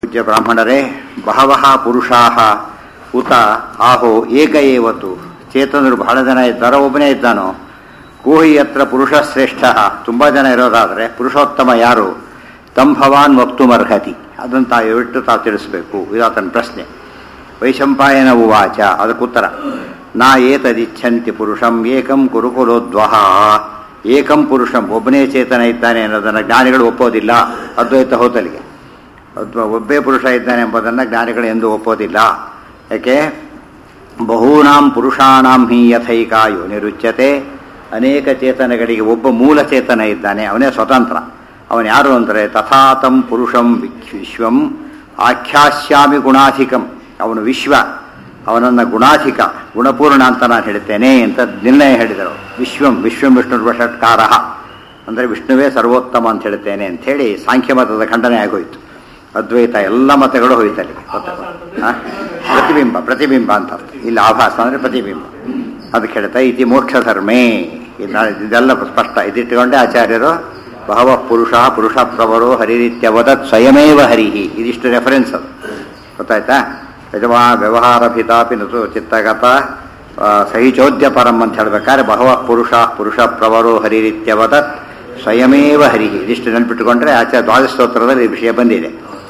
ಪೂಜ್ಯ ಬ್ರಾಹ್ಮಣರೇ ಬಹವಃ ಪುರುಷಾಹ ಉತ ಆಹೋ ಏಕ ಏವತು ಚೇತನರು ಬಹಳ ಜನ ಇದ್ದಾರೋ ಒಬ್ಬನೇ ಇದ್ದಾನೋ ಕೋಹಿ ಹತ್ರ ಪುರುಷ ಶ್ರೇಷ್ಠ ತುಂಬ ಜನ ಇರೋದಾದರೆ ಪುರುಷೋತ್ತಮ ಯಾರು ತಂ ಭವಾನ್ ವಕ್ತುಮರ್ಹತಿ ಅದನ್ನು ತಾವು ಎವಿಟ್ಟು ತಾವು ತಿಳಿಸಬೇಕು ಇದು ಆತನ ಪ್ರಶ್ನೆ ವೈಶಂಪಾಯನ ಉವಾಚ ಅದಕ್ಕುತ್ತರ ನಾ ಏತದಿಚ್ಛಂತಿ ಪುರುಷಂ ಏಕಂ ಕುರುಕುಲೋದ್ವಹ ಏಕಂ ಪುರುಷಂ ಒಬ್ಬನೇ ಚೇತನ ಇದ್ದಾನೆ ಅನ್ನೋದನ್ನು ಜ್ಞಾನಿಗಳು ಒಪ್ಪೋದಿಲ್ಲ ಅದ್ವೈತ ಹೋತಲಿಗೆ ಅಥವಾ ಒಬ್ಬೇ ಪುರುಷ ಇದ್ದಾನೆ ಎಂಬುದನ್ನು ಜ್ಞಾನಿಗಳು ಎಂದು ಒಪ್ಪೋದಿಲ್ಲ ಯಾಕೆ ಬಹೂನಾಂ ಪುರುಷಾಣಾಂ ಹಿ ಯಥೈಕಾಯು ನಿರುಚ್ಯತೆ ಅನೇಕ ಚೇತನಗಳಿಗೆ ಒಬ್ಬ ಮೂಲ ಚೇತನ ಇದ್ದಾನೆ ಅವನೇ ಸ್ವತಂತ್ರ ಅವನು ಯಾರು ಅಂದರೆ ತಥಾತಂ ಪುರುಷಂ ವಿಶ್ವಂ ಆಖ್ಯಾಸ್ಯಾಮಿ ಗುಣಾಧಿಕಂ ಅವನು ವಿಶ್ವ ಅವನನ್ನು ಗುಣಾಧಿಕ ಗುಣಪೂರ್ಣ ಅಂತ ನಾನು ಹೇಳ್ತೇನೆ ಅಂತ ನಿರ್ಣಯ ಹೇಳಿದರು ವಿಶ್ವಂ ವಿಶ್ವಂ ವಿಷ್ಣು ಷಟ್ಕಾರ ಅಂದರೆ ವಿಷ್ಣುವೇ ಸರ್ವೋತ್ತಮ ಅಂತ ಹೇಳ್ತೇನೆ ಅಂಥೇಳಿ ಸಾಂಖ್ಯ ಮತದ ಖಂಡನೆ ಆಗೋಯ್ತು ಅದ್ವೈತ ಎಲ್ಲ ಮತಗಳು ಹೋಯ್ತಲ್ಲಿ ಪ್ರತಿಬಿಂಬ ಪ್ರತಿಬಿಂಬ ಅಂತ ಅರ್ಥ. ಇಲ್ಲಿ ಆಭಾಸ ಅಂದರೆ ಪ್ರತಿಬಿಂಬ ಅದಕ್ಕೆ ಹೇಳ್ತಾ ಇತಿ ಮೋಕ್ಷ ಧರ್ಮೇ ಇದ್- ಇದೆಲ್ಲ ಸ್ಪಷ್ಟ ಇದಿಟ್ಟುಕೊಂಡೆ ಆಚಾರ್ಯರು ಬಹವ ಪುರುಷ ಪುರುಷ ಪ್ರವರೋ ಹರಿರಿತ್ಯವದತ್ ಸ್ವಯಮೇವ ಹರಿಹಿ ಇದಿಷ್ಟು ರೆಫರೆನ್ಸ್ ಅದು ಗೊತ್ತಾಯ್ತಾ ಯಜಮಾ ವ್ಯವಹಾರ ಭಿತಾಪಿ ನತು ಚಿತ್ತಗತ ಆ, ಸಹಿಚೋದ್ಯ ಪರಂ ಅಂತ ಹೇಳ್ಬೇಕಾದ್ರೆ ಬಹವ ಪುರುಷ ಪುರುಷ ಪ್ರವರೋ ಹರಿರಿತ್ಯವದತ್ ಸ್ವಯಮೇವ ಹರಿಹಿ ಇದಿಷ್ಟು ನೆನ್ಪಿಟ್ಟುಕೊಂಡ್ರೆ ಆಚಾರ್ಯ ದ್ವಾದಶ ಸ್ತೋತ್ರದಲ್ಲಿ ಈ ವಿಷಯ ಬಂದಿದೆ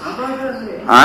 ಆ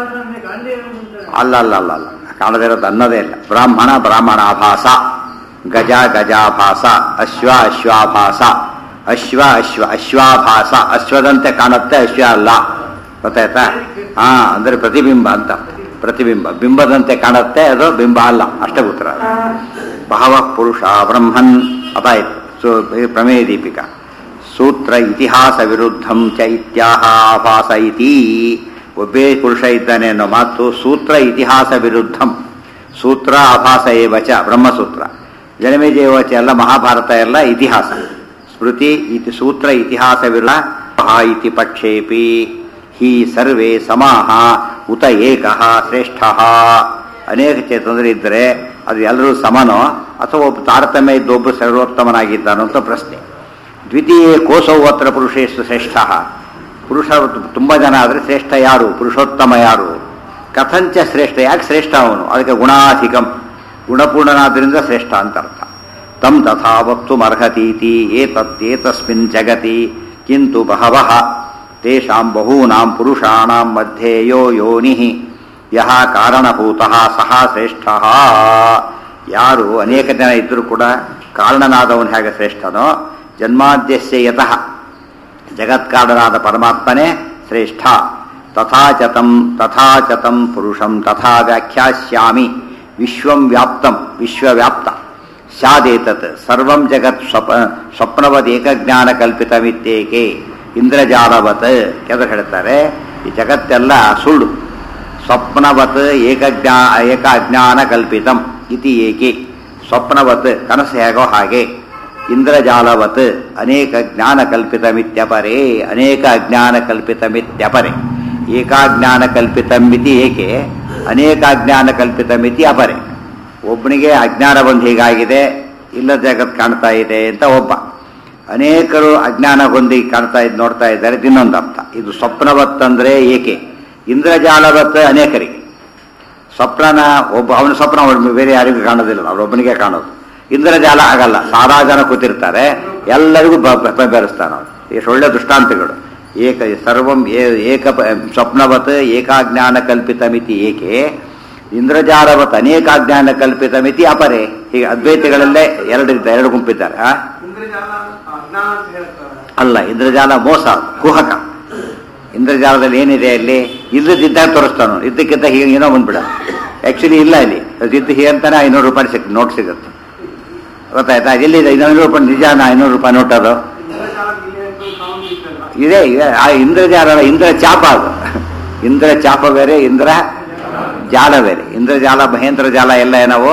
ಅಲ್ಲ ಅಲ್ಲ ಅಲ್ಲ ಅಲ್ಲ ಕಾಣದೇ ಇರೋದು ಅನ್ನೋದೇ ಇಲ್ಲ ಬ್ರಾಹ್ಮಣ ಬ್ರಾಹ್ಮಣಾಭಾಸ ಗಜ ಗಜಾಭಾಸ ಅಶ್ವ ಅಶ್ವಾಭಾಸ ಅಶ್ವ ಅಶ್ವ ಅಶ್ವಾಭಾಸ ಅಶ್ವದಂತೆ ಕಾಣುತ್ತೆ ಅಶ್ವ ಅಲ್ಲ ಗೊತ್ತಾಯ್ತಾ ಹಾ ಅಂದ್ರೆ ಪ್ರತಿಬಿಂಬ ಅಂತ ಪ್ರತಿಬಿಂಬ ಬಿಂಬದಂತೆ ಕಾಣುತ್ತೆ ಅದು ಬಿಂಬ ಅಲ್ಲ ಅಷ್ಟೇ ಉತ್ತರ ಅದು. ಬಹವ ಪುರುಷ ಬ್ರಹ್ಮನ್ ಅದಾಯ್ತು ಸೊ ಇದು ಪ್ರಮೇಯ ದೀಪಿಕಾ ಸೂತ್ರ ಇತಿಹಾಸ ವಿರುದ್ಧಂ ಚ ಇತ್ಯಾಹ ಆಭಾಸ ಇತಿ ಒಬ್ಬೇ ಪುರುಷ ಇದ್ದಾನೆ ಅನ್ನೋ ಮಾತು ಸೂತ್ರ ಇತಿಹಾಸ ವಿರುದ್ಧಂ ಸೂತ್ರ ಆಭಾಸ ಏವಚ ಬ್ರಹ್ಮಸೂತ್ರ ಜನಮೇಜಯವಚ ಎಲ್ಲ ಮಹಾಭಾರತ ಎಲ್ಲ ಇತಿಹಾಸ ಸ್ಮೃತಿ ಇತಿ ಸೂತ್ರ ಇತಿಹಾಸ ವಿರುದ್ಧ ಇತಿ ಪಕ್ಷೇಪಿ ಹಿ ಸರ್ವೇ ಸಮಾಹ ಉತ ಏಕಃ ಶ್ರೇಷ್ಠ ಅನೇಕ ಚೇತನರು ಇದ್ದರೆ ಅದು ಎಲ್ಲರೂ ಸಮನೋ ಅಥವಾ ಒಬ್ಬ ತಾರತಮ್ಯ ಇದ್ದೊಬ್ಬ ಸರ್ವೋತ್ತಮನಾಗಿದ್ದಾನೋ ಅಂತ ಪ್ರಶ್ನೆ ದ್ವಿತೀಯ ಕೋಸೌ ಅತ್ರ ಪುರುಷೇಶು ಶ್ರೇಷ್ಠ ಪುರುಷ ತುಂಬ ಜನ ಆದರೆ ಶ್ರೇಷ್ಠ ಯಾರು ಪುರುಷೋತ್ತಮ ಯಾರು ಕಥಂಚ ಶ್ರೇಷ್ಠ ಯಾಕೆ ಶ್ರೇಷ್ಠ ಅವನು ಅದಕ್ಕೆ ಗುಣಾಧಿಕಂ ಗುಣಪೂರ್ಣನಾದ್ರಿಂದ ಶ್ರೇಷ್ಠ ಅಂತ ಅರ್ಥ ತಂ ತಥಾ ವಕ್ತುಮರ್ಹತೀತಿ ಏತತ್ ಏತಸ್ಮಿನ್ ಜಗತಿ ಕಿಂತು ಬಹವಃ ತೇಷಾಂ ಬಹೂನಾಂ ಪುರುಷಾಣಾಂ ಮಧ್ಯೆ ಯೋ ಯೋನಿಃ ಯಹ ಕಾರಣಭೂತಃ ಸಹ ಶ್ರೇಷ್ಠಃ ಯಾರು ಅನೇಕ ಜನ ಇದ್ದರೂ ಕೂಡ ಕಾರಣನಾದವನು ಹೇಗೆ ಶ್ರೇಷ್ಠನೋ ಜನ್ಮಾದ್ಯಸ್ಯ ಯತಃ ಜಗತ್ಕಾರಣನಾದ ಪರಮಾತ್ಮನೇ ಶ್ರೇಷ್ಠ ತಥಾಚತಂ ತಥಾಚತಂ ಪುರುಷಂ ತಥಾ ವ್ಯಾಖ್ಯಾಸ್ಯಾಮಿ ವಿಶ್ವಂ ವ್ಯಾಪ್ತಂ ವಿಶ್ವವ್ಯಾಪ್ತ ಸ್ಯಾದೇತತ್ ಸರ್ವಂ ಜಗತ್ ಸ್ವಪ ಸ್ವಪ್ನವದ್ ಏಕಜ್ಞಾನ ಕಲ್ಪಿತಮಿತ್ತೇಕೆ ಇಂದ್ರಜಾಲವತ್ ಕೆಲ ಹೇಳ್ತಾರೆ ಈ ಜಗತ್ತೆಲ್ಲ ಸುಳ್ಳು ಸ್ವಪ್ನವತ್ ಏಕಜ್ಞಾ ಏಕ ಅಜ್ಞಾನ ಕಲ್ಪಿತಂ ಇತಿ ಏಕೆ ಸ್ವಪ್ನವತ್ ಕನಸು ಹೇಗೋ ಹಾಗೆ ಇಂದ್ರಜಾಲವತ್ ಅನೇಕ ಜ್ಞಾನ ಕಲ್ಪಿತಮಿತ್ಯಪರೇ ಅನೇಕ ಅಜ್ಞಾನ ಕಲ್ಪಿತಮಿತ್ಯಪರೆ ಏಕಾಜ್ಞಾನ ಕಲ್ಪಿತಮಿತಿ ಏಕೆ ಅನೇಕ ಅಜ್ಞಾನ ಕಲ್ಪಿತಮಿತಿ ಅಪರೆ ಒಬ್ಬನಿಗೆ ಅಜ್ಞಾನ ಬಂದು ಹೀಗಾಗಿದೆ ಇಲ್ಲ ಜಗತ್ ಕಾಣ್ತಾ ಇದೆ ಅಂತ ಒಬ್ಬ ಅನೇಕರು ಅಜ್ಞಾನ ಹೊಂದಿ ಕಾಣ್ತಾ ಇದ್ ನೋಡ್ತಾ ಇದ್ದಾರೆ ಇನ್ನೊಂದು ಅರ್ಥ ಇದು ಸ್ವಪ್ನವತ್ ಅಂದ್ರೆ ಏಕೆ ಇಂದ್ರಜಾಲವತ್ ಅನೇಕರಿಗೆ ಸ್ವಪ್ನನ ಒಬ್ಬ ಅವನ ಸ್ವಪ್ನ ಅವ್ನು ಬೇರೆ ಯಾರಿಗೂ ಕಾಣೋದಿಲ್ಲ ಅವ್ರೊಬ್ಬನಿಗೆ ಕಾಣೋದು ಇಂದ್ರಜಾಲ ಆಗಲ್ಲ ಸಾವಿರ ಜನ ಕೂತಿರ್ತಾರೆ ಎಲ್ಲರಿಗೂ ಬ- ಬ- ಬೆರೆಸ್ತಾನೆ ಅವನು ಎಷ್ಟು ಒಳ್ಳೆ ದೃಷ್ಟಾಂತಗಳು ಏಕ ಸರ್ವಂ ಏ- ಏಕ ಪ- ಸ್ವಪ್ನವತ್ ಏಕಾಜ್ಞಾನ ಕಲ್ಪಿತಮಿತಿ ಏಕೆ ಇಂದ್ರಜಾಲವತ್ ಅನೇಕಾಜ್ಞಾನ ಕಲ್ಪಿತಮಿತಿ ಅಪರೆ ಹೀಗೆ ಅದ್ವೈತಗಳಲ್ಲೇ ಎರಡು ಎರಡು ಗುಂಪಿದ್ದಾರೆ ಆ? ಇಂದ್ರಜಾಲ ಅಜ್ಞಾನ ಅಂತ ಹೇಳ್ತಾರೆ ಅಲ್ಲ ಇಂದ್ರಜಾಲ ಮೋಸ ಕುಹಕ ಇಂದ್ರಜಾಲದಲ್ಲಿ ಏನಿದೆ ಅಲ್ಲಿ ಇಲ್ಲದಿದ್ದಾಗ ತೋರಿಸ್ತಾನು ಇದ್ದಕ್ಕಿದ್ದ ಹೀಗೆ ಏನೋ ಬಂದ್ಬಿಡ ಆ್ಯಕ್ಚುಲಿ ಇಲ್ಲ ಇಲ್ಲಿ ಅದು ಇದ್ದು ಹೀಗೆ ಅಂತಾನೆ ಐನೂರು ರೂಪಾಯಿ ಸಿಕ್ ನೋಟ್ ಸಿಗುತ್ತೆ ಗೊತ್ತಾಯ್ತಾ ಎಲ್ಲಿದೆ ಐನೂರು ರೂಪಾಯಿ ನಿಜಾನ ಐನೂರು ರೂಪಾಯಿ ನೋಟ್ ಅದು ಇಂದ್ರಜಾಲ ಇಲ್ಲಿ ಅಂತ sound ಇತ್ತಲ್ಲ. ಇದೆ ಇದೆ. ಆ ಇಂದ್ರಜಾಲ ಅಲ್ಲ, ಇಂದ್ರ ಚಾಪ ಅದು ಇಂದ್ರ ಚಾಪ ಬೇರೆ ಇಂದ್ರ ಜಾಲ ಬೇರೆ ಇಂದ್ರಜಾಲ ಮಹೇಂದ್ರ ಜಾಲ ಎಲ್ಲ ಏನವು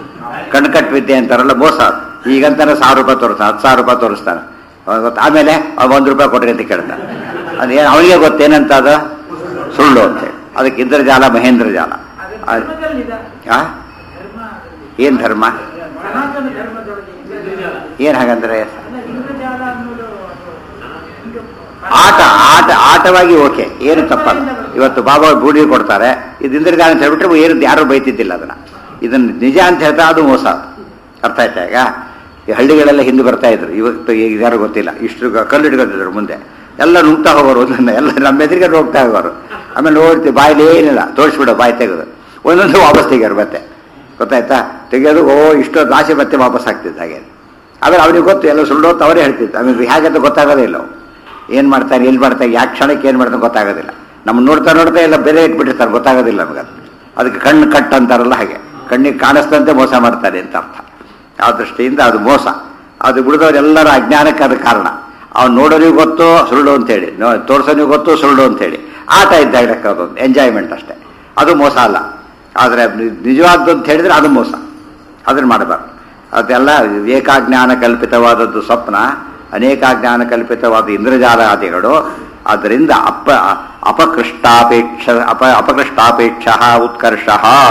ಕಣ್ಕಟ್ ವಿದ್ಯೆ ಅಂತಾರಲ್ಲ ಮೋಸ ಅದು. ಈಗಂತಾನೆ ಸಾವಿರ ರೂಪಾಯಿ ತೋರಿಸ್ತಾನೆ ಹತ್ತು ಸಾವಿರ ರೂಪಾಯಿ ತೋರಿಸ್ತಾನೆ ಅವಾಗ ಗೊತ್ತಾ? ಆಮೇಲೆ ಅವ ಒಂದು ರೂಪಾಯಿ ಕೊಟ್ರಿ ಅಂತ ಕೇಳ್ತಾನೆ ಅದೇನು ಅವನಿಗೆ ಗೊತ್ತೇನಂತ ಅದು ಸುಳ್ಳು ಅಂತೇಳಿ ಅದಕ್ಕೆ ಇಂದ್ರಜಾಲ ಮಹೇಂದ್ರ ಜಾಲ ಅದು ಅದು- ಧರ್ಮದಲ್ಲಿದೆ. ಆ? ಧರ್ಮ ಏನ್ ಧರ್ಮ ಸನಾತನ ಧರ್ಮದೊಳಗೆ ಇಂದ್ರಜಾಲ ಏನ್ ಹಾಗಂದ್ರೆ ಅಲ್ಲ, ಇಂದ್ರಜಾಲ ಅನ್ನೋದು ಅದು ಇದು ಆಟ ಆಟ ಆಟವಾಗಿ ಓಕೆ ಏನು ತಪ್ಪಲ್ಲ ಪರಮಾತ್ಮನಿಂದ ಇವತ್ತು ಬಾಬಾ ಬೂಡಿ ಕೊಡ್ತಾರೆ ಇದು ಇಂದ್ರಜಾಲ ಅಂತ ಹೇಳ್ಬಿಟ್ರೆ ಏನು ಯಾರು ಬೈತಿದ್ದಿಲ್ಲ ಅದನ್ನ ಇದನ್ನ ನಿಜ ಅಂತ ಹೇಳ್ತಾ ಅದು ಮೋಸ ಅರ್ಥ ಆಯ್ತಾ ಈಗ ಈ ಹಳ್ಳಿಗಳೆಲ್ಲ ಹಿಂದೆ ಬರ್ತಾ ಇದ್ರು ಇವತ್ತು ಈಗ ಯಾರು ಗೊತ್ತಿಲ್ಲ ಇಷ್ಟು ಕಲ್ಲು ಹಿಡ್ಕೊತಿದ್ರು ಮುಂದೆ ಎಲ್ಲ ನುಗ್ತಾ ಹೋಗೋರು ಒಂದೊಂದು ಎಲ್ಲ ನಮ್ಮ ಎದುರಿಗೆ ಹೋಗ್ತಾ ಹೋಗೋರು ಆಮೇಲೆ ನೋಡ್ತೀವಿ ಬಾಯಲ್ಲಿ ಏನಿಲ್ಲ ತೋರಿಸ್ಬಿಡೋ ಬಾಯಿ ತೆಗೆದು ಒಂದೊಂದು ವಾಪಸ್ ತೆಗಿಯೋರು ಮತ್ತೆ ಗೊತ್ತಾಯ್ತಾ ತೆಗೆಯೋದು ಓ ಇಷ್ಟು ದಾಸೆ ಮತ್ತೆ ವಾಪಸ್ ಆಗ್ತಿತ್ತು ಹಾಗೆ ಆಮೇಲೆ ಅವನಿಗೆ ಗೊತ್ತು ಎಲ್ಲ ಸುಳ್ಳು ಅಂತ ಅವರೇ ಹೇಳ್ತಿತ್ತು ಆಮೇಲೆ ಹೇಗಂತ ಗೊತ್ತಾಗೋದೇ ಇಲ್ಲ ಅವು ಏನು ಮಾಡ್ತಾನೆ ಎಲ್ಲಿ ಮಾಡ್ತಾನೆ ಯಾಕೆ ಕ್ಷಣಕ್ಕೆ ಏನು ಮಾಡ್ತಾನೆ ಗೊತ್ತಾಗೋದಿಲ್ಲ ನಮ್ಮ ನೋಡ್ತಾ ನೋಡ್ತಾ ಎಲ್ಲ ಬೇರೆ ಇಟ್ಬಿಟ್ಟಿರ್ತಾರೆ ಗೊತ್ತಾಗೋದಿಲ್ಲ ನಮಗೆ ಅದು. ಅದಕ್ಕೆ ಕಣ್ಣು ಕಟ್ ಅಂತಾರಲ್ಲ ಹಾಗೆ ಕಣ್ಣಿಗೆ ಕಾಣಿಸ್ತಂತೆ ಮೋಸ ಮಾಡ್ತಾರೆ ಅಂತ ಅರ್ಥ ಆ ದೃಷ್ಟಿಯಿಂದ ಅದು ಮೋಸ ಅದು ಬಿಡಿದವರೆಲ್ಲರ ಅಜ್ಞಾನಕ್ಕೆ ಅದು ಕಾರಣ ಅವ್ನು ನೋಡೋನಿಗೆ ಗೊತ್ತು ಸುಳ್ಳು ಅಂತೇಳಿ ನೋ ತೋರ್ಸೋನಿಗೆ ಗೊತ್ತು ಸುಳ್ಳು ಅಂತೇಳಿ ಆಟ ಇದ್ದಾಗ ಅದೊಂದು ಎಂಜಾಯ್ಮೆಂಟ್ ಅಷ್ಟೇ ಅದು ಮೋಸ ಅಲ್ಲ ಆದರೆ ನಿಜವಾದ್ದು ಅಂತ ಹೇಳಿದ್ರೆ ಅದು ಮೋಸ ಅದನ್ನು ಮಾಡಬಾರ್ದು ಅದೆಲ್ಲ ಏಕಾಜ್ಞಾನ ಕಲ್ಪಿತವಾದದ್ದು ಸ್ವಪ್ನ ಅನೇಕಾಜ್ಞಾನ ಕಲ್ಪಿತವಾದ ಇಂದ್ರಜಾಲಾದಿಗಳು ಅದರಿಂದ ಅಪ ಅಪಕೃಷ್ಟಾಪೇಕ್ಷ ಅಪ ಅಪಕೃಷ್ಟಾಪೇಕ್ಷ ಉತ್ಕರ್ಷ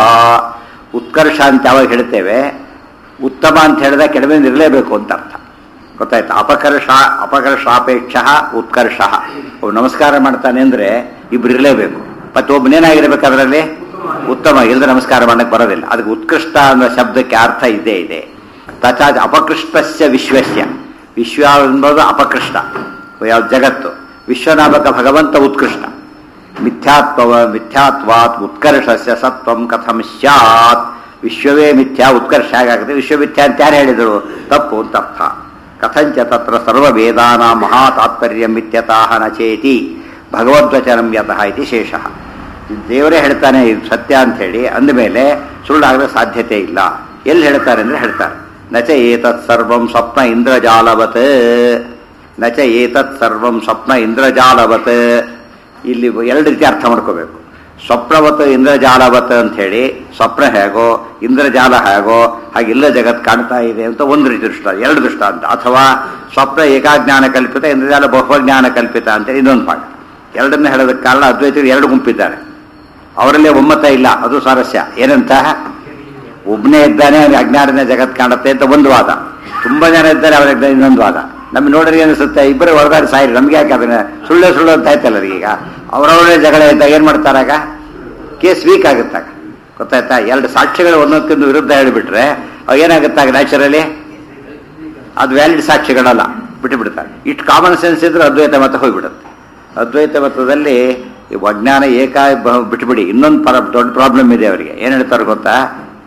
ಉತ್ಕರ್ಷ ಅಂತ ಯಾವಾಗ ಹೇಳ್ತೇವೆ ಉತ್ತಮ ಅಂತ ಹೇಳಿದಾಗ ಕೆಳಗೆ ಇರಲೇಬೇಕು ಅಂತ ಅರ್ಥ ಗೊತ್ತಾಯ್ತು ಅಪಕರ್ಷ ಅಪಕರ್ಷಾಪೇಕ್ಷ ಉತ್ಕರ್ಷ ಒಬ್ಬ ನಮಸ್ಕಾರ ಮಾಡ್ತಾನೆ ಅಂದ್ರೆ ಇಬ್ರು ಇರಲೇಬೇಕು ಮತ್ತೆ ಒಬ್ಬನೇನಾಗಿರ್ಬೇಕು ಅದರಲ್ಲಿ ಉತ್ತಮ ಇಲ್ಲದೆ ನಮಸ್ಕಾರ ಮಾಡಕ್ಕೆ ಬರೋದಿಲ್ಲ ಅದಕ್ಕೆ ಉತ್ಕೃಷ್ಟ ಅನ್ನೋ ಶಬ್ದಕ್ಕೆ ಅರ್ಥ ಇದೇ ಇದೆ ತಚಾಜ್ ಅಪಕೃಷ್ಟಸ್ಯ ವಿಶ್ವಸ್ಯ ವಿಶ್ವ ಅನ್ನೋದು ಅಪಕೃಷ್ಟ ಯಾವ ಜಗತ್ತು ವಿಶ್ವನಾಮಕ ಭಗವಂತ ಉತ್ಕೃಷ್ಟ ಮಿಥ್ಯಾತ್ವ ಮಿಥ್ಯಾತ್ವಾತ್ ಉತ್ಕರ್ಷಸ್ಯ ಸತ್ವಂ ಕಥಂ ಸ್ಯಾತ್ ವಿಶ್ವವೇ ಮಿಥ್ಯಾ ಉತ್ಕರ್ಷ ಹೇಗಾಗುತ್ತೆ ವಿಶ್ವಮಿಥ್ಯಾ ಅಂತ ಯಾರು ಹೇಳಿದರು ತಪ್ಪು ಅಂತ ಅರ್ಥ ಕಥಂಚ ತತ್ರ ಸರ್ವವೇದಾನ ಮಹಾ ತಾತ್ಪರ್ಯ ಮಿಥ್ಯತಾಹ ನ ಚೇತಿ ಭಗವದ್ವಚನಂ ಯತಃ ಇತಿ ಶೇಷಃ ದೇವರೇ ಹೇಳ್ತಾನೆ ಇದು ಸತ್ಯ ಅಂತ ಹೇಳಿ ಅಂದಮೇಲೆ ಸುಳ್ಳಾಗಲು ಸಾಧ್ಯತೆ ಇಲ್ಲ ಎಲ್ಲಿ ಹೇಳ್ತಾರೆ ಅಂದ್ರೆ ಹೇಳ್ತಾರೆ ನಚ ಏತತ್ ಸರ್ವಂ ಸ್ವಪ್ನ ಇಂದ್ರಜಾಲವತ್ ನಚ ಏತತ್ ಸರ್ವಂ ಸ್ವಪ್ನ ಇಂದ್ರಜಾಲವತ್ ಇಲ್ಲಿ ಎರಡು ರೀತಿ ಅರ್ಥ ಮಾಡ್ಕೋಬೇಕು ಸ್ವಪ್ನವತ್ ಇಂದ್ರಜಾಲವತ್ ಅಂತ ಹೇಳಿ ಸ್ವಪ್ನ ಹೇಗೋ ಇಂದ್ರಜಾಲ ಹೇಗೋ ಹಾಗೆಲ್ಲ ಜಗತ್ ಕಾಣ್ತಾ ಇದೆ ಅಂತ ಒಂದು ರೀತಿ ದೃಷ್ಟ ಎರಡು ದೃಷ್ಟ ಅಂತ ಅಥವಾ ಸ್ವಪ್ನ ಏಕಾಜ್ಞಾನ ಕಲ್ಪಿತ ಇಂದ್ರಜಾಲ ಬಹುಜ್ಞಾನ ಕಲ್ಪಿತ ಅಂತ ಇನ್ನೊಂದು ಪಾಠ ಎರಡನ್ನ ಹೇಳೋದಕ್ಕೆ ಕಾರಣ ಅದ್ವೈತರು ಎರಡು ಗುಂಪಿದ್ದಾರೆ ಅವರಲ್ಲೇ ಒಮ್ಮತ ಇಲ್ಲ ಅದು ಸ್ವಾರಸ್ಯ ಏನಂತ ಒಬ್ಬನೇ ಇದ್ದಾನೆ ಅವ್ನಿಗೆ ಅಜ್ಞಾನದ ಜಗತ್ ಕಾಣುತ್ತೆ ಅಂತ ಒಂದು ವಾದ ತುಂಬಾ ಜನ ಇದ್ದಾರೆ ಅವರ ಇನ್ನೊಂದು ವಾದ ನಮ್ಗೆ ನೋಡ್ರಿ ಅನಿಸುತ್ತೆ ಇಬ್ಬರು ಹೊರಗಾಡಿ ಸಾಯಿರಿ ನಮ್ಗೆ ಯಾಕೆ ಅದನ್ನ ಸುಳ್ಳು ಸುಳ್ಳು ಅಂತ ಆಯ್ತಲ್ಲ ಈಗ ಅವರವರೇ ಜಗಳ ಇದ್ದಾಗ ಏನ್ ಮಾಡ್ತಾರಾಗ ಕೇಸ್ ವೀಕ್ ಆಗುತ್ತಾಗ ಗೊತ್ತಾಯ್ತಾ ಎರಡು ಸಾಕ್ಷ್ಯಗಳು ಒಂದೊಂದಕ್ಕೊಂದು ವಿರುದ್ಧ ಹೇಳಿಬಿಟ್ರೆ ಅವಾಗ ಏನಾಗುತ್ತಾಗ ನ್ಯಾಚುರಲಿ ಅದು ವ್ಯಾಲಿಡ್ ಸಾಕ್ಷ್ಯಗಳಲ್ಲ ಬಿಟ್ಟು ಬಿಡ್ತಾರೆ ಇಷ್ಟು ಕಾಮನ್ ಸೆನ್ಸ್ ಇದ್ರೆ ಅದ್ವೈತ ಮತ ಹೋಗ್ಬಿಡುತ್ತೆ ಅದ್ವೈತ ಮತದಲ್ಲಿ ಈ ಅಜ್ಞಾನ ಏಕ ಬ- ಬಿಟ್ಬಿಡಿ ಇನ್ನೊಂದು ಪರ ದೊಡ್ಡ ಪ್ರಾಬ್ಲಮ್ ಇದೆ ಅವರಿಗೆ ಏನು ಹೇಳ್ತಾರೆ ಗೊತ್ತಾ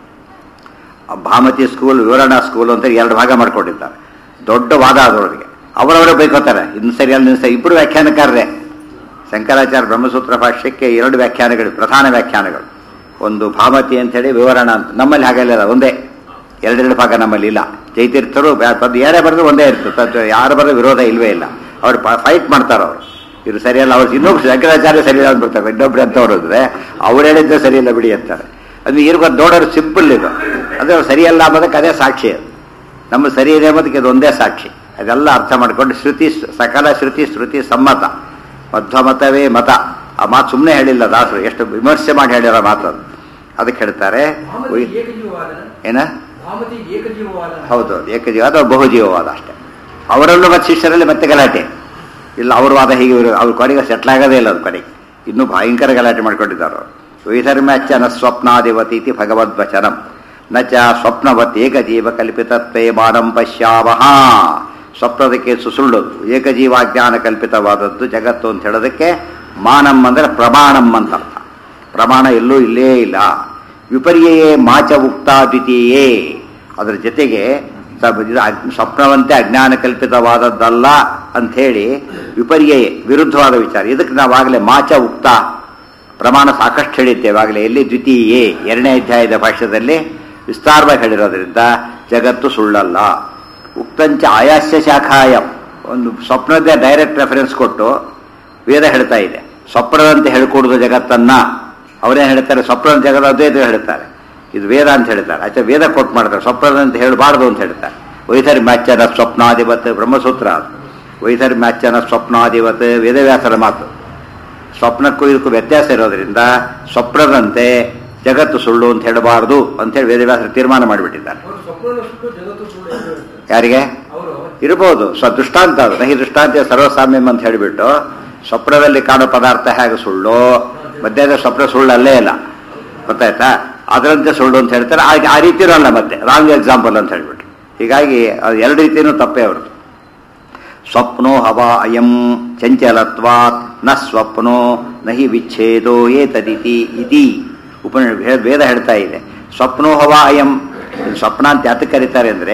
ಆ ಭಾಮತಿ ಸ್ಕೂಲ್ ವಿವರಣಾ ಸ್ಕೂಲ್ ಅಂತ ಎರಡು ಭಾಗ ಮಾಡ್ಕೊಂಡಿದ್ದಾರೆ ದೊಡ್ಡ ವಾದ ಅದರೊಳಗೆ ಅವರವರೇ ಬೈಕೋತಾರೆ ಇನ್ನು ಸರಿ ಅಲ್ಲಿ ಸರಿ ಇಬ್ಬರು ವ್ಯಾಖ್ಯಾನಕಾರರೇ ಶಂಕರಾಚಾರ್ಯ ಬ್ರಹ್ಮಸೂತ್ರ ಭಾಷ್ಯಕ್ಕೆ ಎರಡು ವ್ಯಾಖ್ಯಾನಗಳು ಪ್ರಧಾನ ವ್ಯಾಖ್ಯಾನಗಳು ಒಂದು ಭಾಮತಿ ಅಂತ ಹೇಳಿ ವಿವರಣ ಅಂತ ನಮ್ಮಲ್ಲಿ ಹಾಗೆಲ್ಲ ಒಂದೇ ಎರಡೆರಡು ಭಾಗ ನಮ್ಮಲ್ಲಿ ಇಲ್ಲ ಜೈತೀರ್ಥರು ಬ್ಯಾ- ಅದು ಯಾರೇ ಬರೆದ್ರು ಒಂದೇ ಇರ್ತದೆ ಅದು ಯಾರು ಬರೆದು ವಿರೋಧ ಇಲ್ವೇ ಇಲ್ಲ ಅವ್ರು ಫೈಟ್ ಮಾಡ್ತಾರೆ ಅವರು ಇದು ಸರಿಯಲ್ಲ ಅವ್ರು ಇನ್ನೊಬ್ರು ಶಂಕರಾಚಾರ್ಯ ಸರಿಯಿಲ್ಲ ಅಂತ ಬರ್ತಾರೆ ಇನ್ನೊಬ್ರು ಅಂತ ಹೊರದ್ರೆ ಅವ್ರು ಹೇಳಿದ್ರೆ ಸರಿಯಿಲ್ಲ ಬಿಡಿ ಅಂತಾರೆ ಅದು ಇರ್ಬೋದು ನೋಡೋರು ಸಿಂಪಲ್ ಇದು ಅದು ಸರಿಯಲ್ಲ ಅನ್ನೋದಕ್ಕೆ ಅದೇ ಸಾಕ್ಷಿ ಅದು ನಮ್ಮ ಸರಿ ಇದೆ ಅನ್ನೋದಕ್ಕೆ ಇದು ಒಂದೇ ಸಾಕ್ಷಿ ಅದೆಲ್ಲ ಅರ್ಥ ಮಾಡ್ಕೊಂಡು ಶ್ರುತಿ ಸಕಲ ಶ್ರುತಿ ಶ್ರುತಿ ಸಮ್ಮತ ಮಧ್ವಮತವೇ ಮತ ಆ ಮಾತು ಸುಮ್ಮನೆ ಹೇಳಿಲ್ಲ ದಾಸರು ಎಷ್ಟು ವಿಮರ್ಶೆ ಮಾಡಿ ಹೇಳಿರೋ ಮಾತು ಅದು ಅದಕ್ಕೆ ಹೇಳ್ತಾರೆ ಭಾಮತಿ ಉಯ್- ಏಕಜೀವವಾದನ ಏನ ಭಾಮತಿ ಏಕಜೀವವಾದ ಹೌದು ಏಕಜೀವ ಅಥವಾ ಬಹುಜೀವವಾದ ಅಷ್ಟೇ ಅವರಲ್ಲೂ ಮತ್ತು ಶಿಷ್ಯರಲ್ಲಿ ಮತ್ತೆ ಗಲಾಟೆ ಇಲ್ಲ ಅವ್ರ ವಾದ ಹೀಗೆ ಇವರು ಅವ್ರ ಕೊನೆಗೆ ಸೆಟ್ಲ್ ಆಗೋದೇ ಇಲ್ಲ ಅವ್ರ ಕೊನೆಗೆ ಇನ್ನೂ ಭಯಂಕರ ಗಲಾಟೆ ಮಾಡ್ಕೊಂಡಿದ್ದಾರೆ ಅವರು ವೈಧರ್ಮ್ಯಾಚ ನ ಸ್ವಪ್ನಾದಿವತಿ ಇತಿ ಭಗವದ್ವಚನಂ ನ ಚ ಸ್ವಪ್ನವತ್ ಏಕಜೀವ ಕಲ್ಪಿತತ್ವೇ ಮಾನಂ ಪಶ್ಯಾವಹ ಸ್ವಪ್ನದಕ್ಕೆ ಸುಸುಳ್ಳೋದು ಏಕಜೀವಾಜ್ಞಾನ ಕಲ್ಪಿತವಾದದ್ದು ಜಗತ್ತು ಅಂತ ಹೇಳೋದಕ್ಕೆ ಮಾನಂ ಅಂದರೆ ಪ್ರಮಾಣಂ ಅಂತ ಅರ್ಥ ಪ್ರಮಾಣ ಎಲ್ಲೂ ಇಲ್ಲೇ ಇಲ್ಲ ವಿಪರ್ಯಯೇ ಮಾಚ ಉಕ್ತ ದ್ವಿತೀಯೇ ಅದರ ಜೊತೆಗೆ ಸ- ಇದು ಅಗ್- ಸ್ವಪ್ನವಂತೆ ಅಜ್ಞಾನ ಕಲ್ಪಿತವಾದದ್ದಲ್ಲ ಅಂಥೇಳಿ ವಿಪರ್ಯಯೇ ವಿರುದ್ಧವಾದ ವಿಚಾರ ಇದಕ್ಕೆ ನಾವಾಗಲೇ ಮಾಚ ಉಕ್ತ ಪ್ರಮಾಣ ಸಾಕಷ್ಟು ಹೇಳಿದ್ದೇವೆ ಆಗಲೇ ಎಲ್ಲಿ ದ್ವಿತೀಯೇ ಎರಡನೇ ಅಧ್ಯಾಯದ ಭಾಷ್ಯದಲ್ಲಿ ವಿಸ್ತಾರವಾಗಿ ಹೇಳಿರೋದ್ರಿಂದ ಜಗತ್ತು ಸುಳ್ಳಲ್ಲ ಉಕ್ತಂಚ ಆಯಾಸ್ಯ ಶಾಖಾಯ ಒಂದು ಸ್ವಪ್ನದ ಡೈರೆಕ್ಟ್ ರೆಫರೆನ್ಸ್ ಕೊಟ್ಟು ವೇದ ಹೇಳ್ತಾ ಇದೆ ಸ್ವಪ್ನದಂತೆ ಹೇಳ್ಕೊಡುದು ಜಗತ್ತನ್ನ ಅವರೇ ಹೇಳ್ತಾರೆ ಸ್ವಪ್ನದ ಜಗದ ಅದ್ವೈತ ಹೇಳ್ತಾರೆ ಇದು ವೇದ ಅಂತ ಹೇಳ್ತಾರೆ ಆಚೆ ವೇದ ಕೊಟ್ಟು ಮಾಡ್ತಾರೆ ಸ್ವಪ್ನದಂತೆ ಹೇಳಬಾರ್ದು ಅಂತ ಹೇಳ್ತಾರೆ ವೈಧರ್ಮ್ಯಾಚನ ಸ್ವಪ್ನಾಧಿಪತ್ ಬ್ರಹ್ಮಸೂತ್ರ ಅದು. ವೈಧರ್ಮ್ಯಾಚನ ಸ್ವಪ್ನಾಧಿಪತ್ ವೇದವ್ಯಾಸರ ಮಾತು ಸ್ವಪ್ನಕ್ಕೂ ಇದಕ್ಕೂ ವ್ಯತ್ಯಾಸ ಇರೋದ್ರಿಂದ ಸ್ವಪ್ನದಂತೆ ಜಗತ್ತು ಸುಳ್ಳು ಅಂತ ಹೇಳಬಾರದು ಅಂತೇಳಿ ವೇದವ್ಯಾಸರು ತೀರ್ಮಾನ ಮಾಡಿಬಿಟ್ಟಿದ್ದಾರೆ ಅವರು ಸ್ವಪ್ನದಷ್ಟು ಜಗತ್ತು ಸುಳ್ಳು ಎಂದು ಹೇಳ್ತಾರೆ. ಯಾರಿಗೆ ಅವರು ಇರ್ಬೋದು ಸ್ವ ದೃಷ್ಟಾಂತ ಅದು ನಹಿ ದೃಷ್ಟಾಂತ ಸರ್ವಸಾಮ್ಯಂ ಅಂತ ಹೇಳಿಬಿಟ್ಟು ಸ್ವಪ್ನದಲ್ಲಿ ಕಾಣೋ ಪದಾರ್ಥ ಹೇಗೆ ಸುಳ್ಳು ಮಧ್ಯಾಹ್ನ ಸ್ವಪ್ನ ಸುಳ್ಳು ಅಲ್ಲೇ ಇಲ್ಲ ಗೊತ್ತಾಯ್ತಾ ಅದರಂತೆ ಸುಳ್ಳು ಅಂತ ಹೇಳ್ತಾರೆ ಆ- ಆ ರೀತಿನೂ ಅಲ್ಲ ಮತ್ತೆ ರಾಂಗ್ ಎಕ್ಸಾಂಪಲ್ ಅಂತ ಹೇಳ್ಬಿಟ್ಟು ಹೀಗಾಗಿ ಅದು ಎರಡು ರೀತಿಯೂ ತಪ್ಪೇ ಅವ್ರದ್ದು ಸ್ವಪ್ನೋ ಹವ ಅಯಂ ಚಂಚಲತ್ವಾತ್ ನ ಸ್ವಪ್ನೋ ನಹಿ ವಿಚ್ಛೇದೋ ಏತದಿತಿ ಇತಿ ಉಪನ ವೇದ ಹೇಳ್ತಾ ಇದೆ ಸ್ವಪ್ನೋ ಹವ ಅಯಂ ಸ್ವಪ್ನ ಅಂತ ಯಾತಕ್ಕೆ ಕರೀತಾರೆ ಅಂದ್ರೆ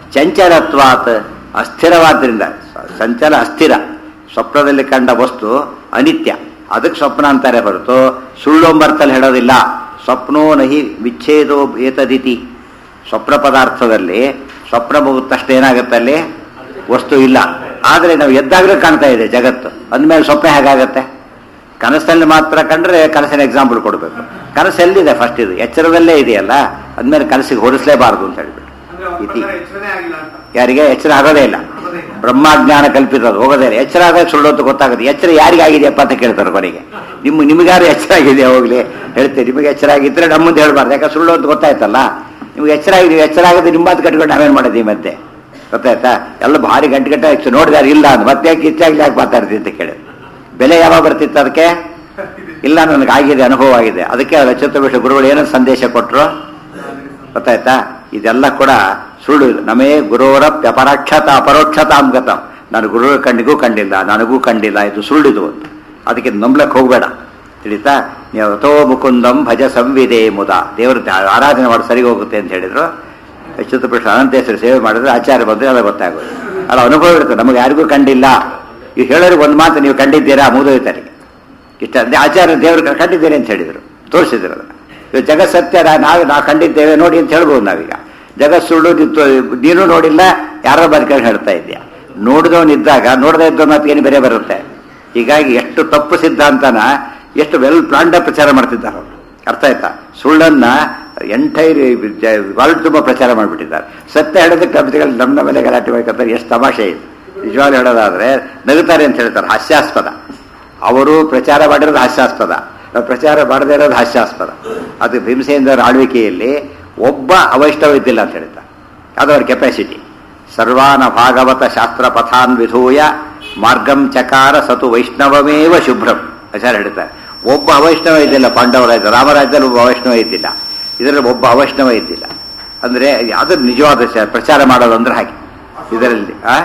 ಚಂಚಲತ್ವಾತ್ ಅಸ್ಥಿರವಾದ್ರಿಂದ ಸಂಚಲ ಅಸ್ಥಿರ ಸ್ವಪ್ನದಲ್ಲಿ ಕಂಡ ವಸ್ತು ಅನಿತ್ಯ ಅದಕ್ಕೆ ಸ್ವಪ್ನ ಅಂತಾರೆ ಹೊರತು ಸುಳ್ಳೊಂಬರ್ತಲ್ಲಿ ಹೇಳೋದಿಲ್ಲ ಸ್ವಪ್ನೋ ನಹಿ ವಿಚ್ಛೇದೋ ಏತದಿತಿ ಸ್ವಪ್ನ ಪದಾರ್ಥದಲ್ಲಿ ಸ್ವಪ್ನ ಮುಗಿದ ತಕ್ಷಣ ಏನಾಗುತ್ತೆ ಅಲ್ಲಿ ವಸ್ತು ಇಲ್ಲ ಆದರೆ ನಾವು ಎದ್ದಾಗಲೂ ಕಾಣ್ತಾ ಇದೆ ಜಗತ್ತು ಅಂದಮೇಲೆ ಸ್ವಪ್ನ ಹೇಗಾಗತ್ತೆ ಕನಸಲ್ಲಿ ಮಾತ್ರ ಕಂಡ್ರೆ ಕನಸಿನ ಎಕ್ಸಾಂಪಲ್ ಕೊಡಬೇಕು ಕನಸು ಎಲ್ಲಿದೆ ಫಸ್ಟ್ ಇದು ಎಚ್ಚರದಲ್ಲೇ ಇದೆಯಲ್ಲ ಅಂದಮೇಲೆ ಕನಸಿಗೆ ಹೊರಿಸಲೇಬಾರದು ಅಂತ ಹೇಳ್ಬಿಟ್ಟು ಅಂದ್ರೆ ಅವ್ರ ಇತಿ ಪ್ರಕಾರ ಎಚ್ಚರನೇ ಆಗಿಲ್ಲ ಅಂತ ಯಾರಿಗೆ ಎಚ್ಚರ ಆಗೋದೇ ಇಲ್ಲ ಬ್ರಹ್ಮಜ್ಞಾನ ಕಲ್ಪಿತಅದು ಹೋಗೋದೇ ಇಲ್ಲ ಎಚ್ಚರ ಆದಾಗ ಸುಳ್ಳು ಅಂತ ಗೊತ್ತಾಗುತ್ತೆ ಎಚ್ಚರ ಯಾರಿಗಾಗಿದೆಯಪ್ಪ ಅಂತ ಕೇಳ್ತಾರೆ ಕೊನೆಗೆ ನಿಮ್ಮ ನಿಮಗಾರು ಎಚ್ಚರ ಆಗಿದೆ ಹೋಗ್ಲಿ ಹೇಳ್ತೀವಿ ನಿಮಗೆ ಎಚ್ಚರ ಆಗಿದ್ರೆ ನಮ್ಮ ಮುಂದೆ ಹೇಳ್ಬಾರ್ದು ಯಾಕೆ ಸುಳ್ಳು ಅಂತ ಗೊತ್ತಾಯ್ತಲ್ಲ ನಿಮ್ಗೆ ಎಚ್ಚರ ಆಗಿದೆ ಎಚ್ಚರ ಆಗದೆ ನಿಮ್ಮ ಮಾತು ಕಟ್ಕೊಂಡು ನಾವೇನು ಮಾಡಿದ್ವಿ ಮತ್ತೆ ಗೊತ್ತಾಯ್ತಾ ಎಲ್ಲ ಭಾರಿ ಗಂಟೆ ಗಂಟೆ ಆಯ್ತು ನೋಡಿದಾರೆ ಇಲ್ಲ ಅಂತ ಮತ್ತೆ ಯಾಕೆ ಇಚ್ಚಾಗ್ಲಿ ಯಾಕೆ ಮಾತಾಡ್ತೀನಿ ಅಂತ ಕೇಳಿ ಬೆಲೆ ಯಾವಾಗ ಬರ್ತಿತ್ತು ಅದಕ್ಕೆ ಇಲ್ಲ ನನಗೆ ಆಗಿದೆ ಅನುಭವ ಆಗಿದೆ ಅದಕ್ಕೆ ಚತುರ್ವೇಶ ಗುರುಗಳು ಏನೋ ಸಂದೇಶ ಕೊಟ್ಟರು ಗೊತ್ತಾಯ್ತಾ ಇದೆಲ್ಲ ಕೂಡ ಸುಳ್ಳು ನಮೇ ಗುರುವರ ವ್ಯಪರಾಕ್ಷತ ಅಪರೋಕ್ಷತ ಅಂಗತ ನಾನು ಗುರುಗಳ ಕಣ್ಣಿಗೂ ಕಂಡಿಲ್ಲ ನನಗೂ ಕಂಡಿಲ್ಲ ಇದು ಸುಳ್ಳಿದು ಅಂತ ಅದಕ್ಕೆ ನಂಬ್ಲಕ್ಕೆ ಹೋಗಬೇಡ ತಿಳಿತಾ ನೀವು ಅಥೋ ಮುಕುಂದಂ ಭಜ ಸಂವಿದೆ ಮುದ ದೇವ್ರ ಆರಾಧನೆ ಮಾಡಿ ಸರಿ ಹೋಗುತ್ತೆ ಅಂತ ಹೇಳಿದ್ರು ಚತುರ್ಪುರುಷ ಅನಂತೇಶ್ವರ ಸೇವೆ ಮಾಡಿದ್ರೆ ಆಚಾರ್ಯ ಬಂದರೆ ಅದು ಗೊತ್ತಾಗೋದು ಅಲ್ಲ ಅನುಭವ ಇರುತ್ತೆ ನಮಗೆ ಯಾರಿಗೂ ಕಂಡಿಲ್ಲ ಈಗ ಹೇಳೋರಿಗೆ ಒಂದು ಮಾತು ನೀವು ಕಂಡಿದ್ದೀರಾ ಮುಗಿದೋಯ್ತಾರೆ ಇಷ್ಟ ಅಂದ್ರೆ ಆಚಾರ್ಯ ದೇವರು ಕಂಡಿದ್ದೇನೆ ಅಂತ ಹೇಳಿದರು ತೋರಿಸಿದ್ರು ಅದನ್ನು ಇವಾಗ ಜಗತ್ ಸತ್ಯ ನಾ- ನಾವು ನಾವು ಕಂಡಿದ್ದೇವೆ ನೋಡಿ ಅಂತ ಹೇಳ್ಬೋದು ನಾವೀಗ ಜಗತ್ ಸುಳ್ಳು ನಿಂತು ನೀನು ನೋಡಿಲ್ಲ ಯಾರೋ ಬದುಕೊಂಡು ಹೇಳ್ತಾ ಇದ್ದೀಯ ನೋಡಿದವನಿದ್ದಾಗ ನೋಡದೇ ಇದ್ದ ಮಾತಿಗೇನು ಬೇರೆ ಬರುತ್ತೆ ಹೀಗಾಗಿ ಎಷ್ಟು ತಪ್ಪು ಸಿದ್ಧಾಂತನ ಎಷ್ಟು ವೆಲ್ ಪ್ಲಾಂಡ ಪ್ರಚಾರ ಮಾಡ್ತಿದ್ದಾರೆ ಅವರು ಅರ್ಥ ಆಯ್ತಾ ಸುಳ್ಳನ್ನ ಎಂಟೈರ್ ವರ್ಲ್ಡ್ ತುಂಬ ಪ್ರಚಾರ ಮಾಡಿಬಿಟ್ಟಿದ್ದಾರೆ ಸತ್ಯ ಹೇಳೋದಕ್ಕೆ ಕವಿತೆಗಳು ನಮ್ಮ ನಮ್ಮ ಮೇಲೆ ಗಲಾಟೆ ಮಾಡ್ಕೊತಾರೆ ಎಷ್ಟು ತಮಾಷೆ ಇದೆ ನಿಜವಾಗ್ಲೂ ಹೇಳೋದಾದ್ರೆ ನಗುತ್ತಾರೆ ಅಂತ ಹೇಳ್ತಾರೆ ಹಾಸ್ಯಾಸ್ಪದ ಅವರು ಪ್ರಚಾರ ಮಾಡಿರೋದು ಹಾಸ್ಯಾಸ್ಪದ ನಾವು ಪ್ರಚಾರ ಮಾಡದೇ ಇರೋದು ಹಾಸ್ಯಾಸ್ಪದ ಅದು ಭೀಮಸೇಂದ್ರ ಆಳ್ವಿಕೆಯಲ್ಲಿ ಒಬ್ಬ ಅವೈಷ್ಣವ ಇದ್ದಿಲ್ಲ ಅಂತ ಹೇಳ್ತಾರೆ ಅದು ಅವ್ರ ಕೆಪಾಸಿಟಿ ಸರ್ವಾನ ಭಾಗವತ ಶಾಸ್ತ್ರ ಪಥಾನ್ ವಿಧೂಯ ಮಾರ್ಗಂ ಚಕಾರ ಸತು ವೈಷ್ಣವಮೇವ ಶುಭ್ರಂ ಆಚಾರ್ಯ ಹೇಳ್ತಾರೆ ಒಬ್ಬ ಅವೈಷ್ಣವ ಇದ್ದಿಲ್ಲ ಪಾಂಡವ ರಾಜ್ಯ ರಾಮರಾಜ್ಯದಲ್ಲಿ ಒಬ್ಬ ಅವೈಷ್ಣವ ಇದ್ದಿಲ್ಲ ಇದರಲ್ಲಿ ಒಬ್ಬ ಅವೈಷ್ಣವ ಇದ್ದಿಲ್ಲ ಅಂದ್ರೆ ಅದು ನಿಜವಾದ ಶ- ಪ್ರಚಾರ ಮಾಡೋದು ಅಂದ್ರೆ ಹಾಗೆ ಇದರಲ್ಲಿ ಆ